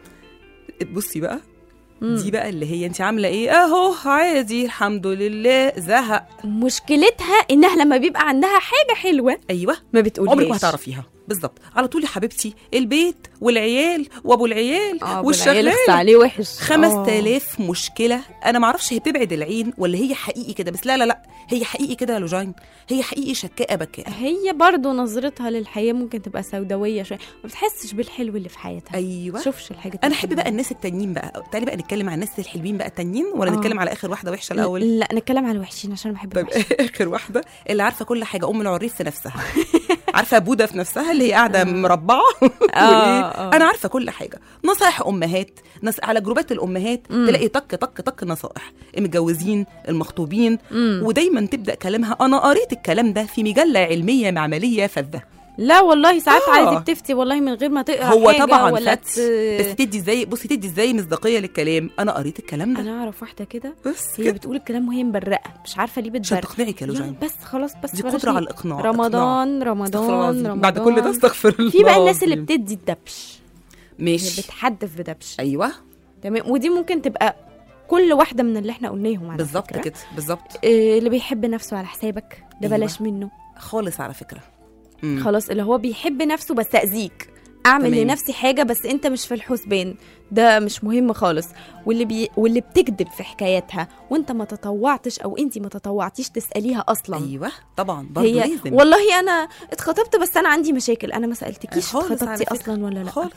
بصي بقى مم. دي بقى اللي هي انت عامله ايه اهو عادي الحمد لله زهق مشكلتها انها لما بيبقى عندها حاجه حلوه ايوه ما بتقولهاش عمرك ما هتعرفيها بالظبط على طول يا حبيبتي البيت والعيال وابو العيال اه والشغال والعيال عليه وحش 5000 مشكله انا ما اعرفش هي بتبعد العين ولا هي حقيقي كده بس لا لا لا هي حقيقي كده يا لوجين هي حقيقي شكاءه بكاء هي برضو نظرتها للحياه ممكن تبقى سوداويه شويه ما بتحسش بالحلو اللي في حياتها ايوه شوفش الحاجه انا احب بقى الناس التانيين بقى تعالي بقى نتكلم عن الناس الحلوين بقى التانيين ولا آه. نتكلم على اخر واحده وحشه الاول لا نتكلم على الوحشين عشان أنا بحب طيب الوحشين اخر واحده اللي عارفه كل حاجه ام العريف في نفسها عارفه بوده في نفسها اللي هي قاعده مربعه وإيه؟ آه. انا عارفه كل حاجه نصايح امهات نص... على جروبات الامهات مم. تلاقي طك طك طك نصائح المتجوزين المخطوبين مم. ودايما تبدا كلامها انا قريت الكلام ده في مجله علميه معمليه فذه لا والله ساعات آه. عايزك تفتي والله من غير ما تقرا هو حاجة طبعا ولا فتي ت... بس تدي ازاي بصي تدي ازاي مصداقيه للكلام انا قريت الكلام ده انا اعرف واحده كده بس هي كده بتقول الكلام وهي مبرقه مش عارفه ليه عشان بتبرق تقنعك يا يلا لوجين بس خلاص بس دي بلاش قدره دي. على الاقناع رمضان إقناع. استغفر الله رمضان العظيم. رمضان بعد كل ده استغفر الله في بقى الناس اللي العظيم. بتدي الدبش هي ماشي بتحدف بدبش ايوه تمام ودي ممكن تبقى كل واحده من اللي احنا قلناهم على بالظبط فكرة. كده بالظبط إيه اللي بيحب نفسه على حسابك ده أيوة. بلاش منه خالص على فكره مم. خلاص اللي هو بيحب نفسه بس اذيك اعمل تمام. لنفسي حاجه بس انت مش في الحسبان ده مش مهم خالص واللي بي... واللي بتكذب في حكاياتها وانت ما تطوعتش او انت ما تطوعتيش تساليها اصلا ايوه طبعا برضه هي لازم والله انا اتخطبت بس انا عندي مشاكل انا ما سالتكيش خالص على اتخطبتي فكرة. اصلا ولا لا خالص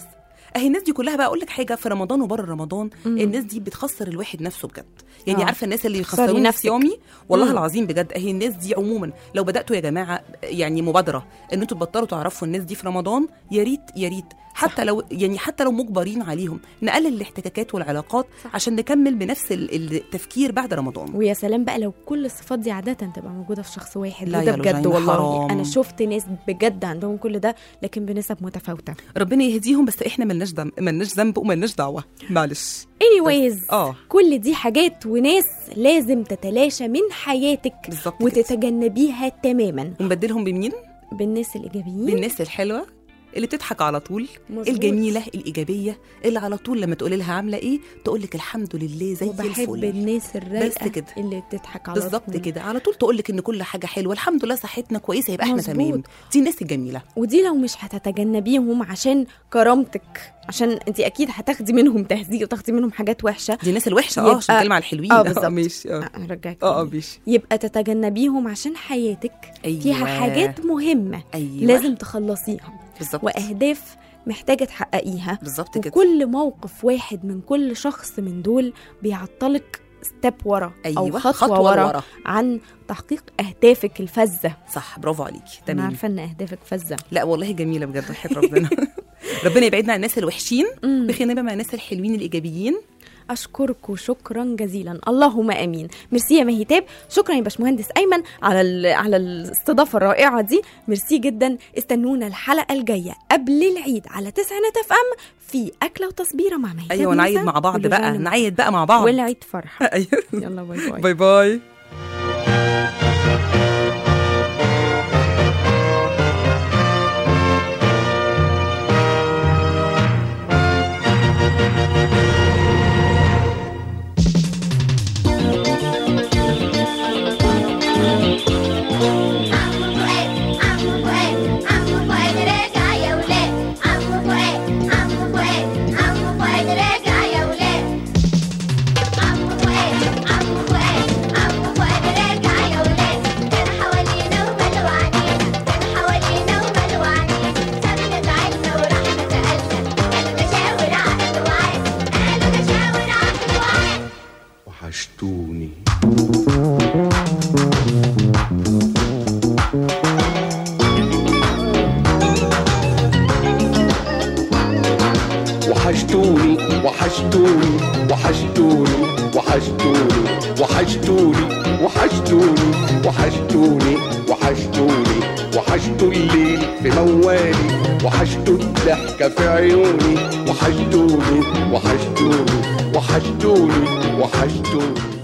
اهي الناس دي كلها بقى اقول لك حاجه في رمضان وبره رمضان مم. الناس دي بتخسر الواحد نفسه بجد يعني آه. عارفه الناس اللي خسري يخسروني نفسك. صيامي والله مم. العظيم بجد اهي الناس دي عموما لو بداتوا يا جماعه يعني مبادره ان انتوا تبطلوا تعرفوا الناس دي في رمضان يا ريت يا ريت حتى لو يعني حتى لو مجبرين عليهم نقلل الاحتكاكات والعلاقات عشان نكمل بنفس ال- التفكير بعد رمضان ويا سلام بقى لو كل الصفات دي عادة تبقى موجودة في شخص واحد لا وده يا بجد لوجين والله حرام. أنا شفت ناس بجد عندهم كل ده لكن بنسب متفاوتة ربنا يهديهم بس احنا ملناش ذنب ملناش ذنب وملناش دعوه معلش anyways اه كل دي حاجات وناس لازم تتلاشى من حياتك بالظبط كده. وتتجنبيها تماما ونبدلهم بمين بالناس الإيجابيين بالناس الحلوه اللي بتضحك على طول مظبوط. الجميله الايجابيه اللي على طول لما تقولي لها عامله ايه تقول لك الحمد لله زي وبحب الفل الناس الرايقة بس كده. اللي بتضحك على بالظبط طول. كده على طول تقول لك ان كل حاجه حلوه الحمد لله صحتنا كويسه يبقى احنا مظبوط. تمام دي الناس الجميله ودي لو مش هتتجنبيهم عشان كرامتك عشان انت اكيد هتاخدي منهم تهزيق وتاخدي منهم حاجات وحشه دي الناس الوحشه اه عشان يبقى- نتكلم على الحلوين اه بالظبط ماشي اه ارجعك اه اه تاني. ماشي يبقى تتجنبيهم عشان حياتك أيوة. فيها حاجات مهمه ايوه لازم تخلصيها بالظبط واهداف محتاجه تحققيها بالظبط كده وكل موقف واحد من كل شخص من دول بيعطلك ستيب ورا او ايوه خطوه, ورا, ورا عن تحقيق اهدافك الفذه صح برافو عليكي انا تمام عارفه ان اهدافك فذه لا والله جميله بجد وحياه ربنا ربنا يبعدنا عن الناس الوحشين مم. ويخلينا بقى مع الناس الحلوين الايجابيين اشكركم شكرا جزيلا اللهم امين ميرسي يا مهيتاب شكرا يا باشمهندس ايمن على ال- على الاستضافه الرائعه دي ميرسي جدا استنونا الحلقه الجايه قبل العيد على تسعينات اف ام في اكله وتصبيره مع مهيتاب ايوه نعيد موسى مع بعض ولجان بقى نمو. نعيد بقى مع بعض والعيد فرحه ايوه يلا باي باي باي باي وحشتوني وحشتوني وحشتوني وحشتوني وحشتوني وحشتوني وحشتوني وحشتوني وحشتوني وحشتوا الليل في موالي وحشتوا الضحكة في عيوني وحشتوني وحشتوني وحشتوني وحشتوني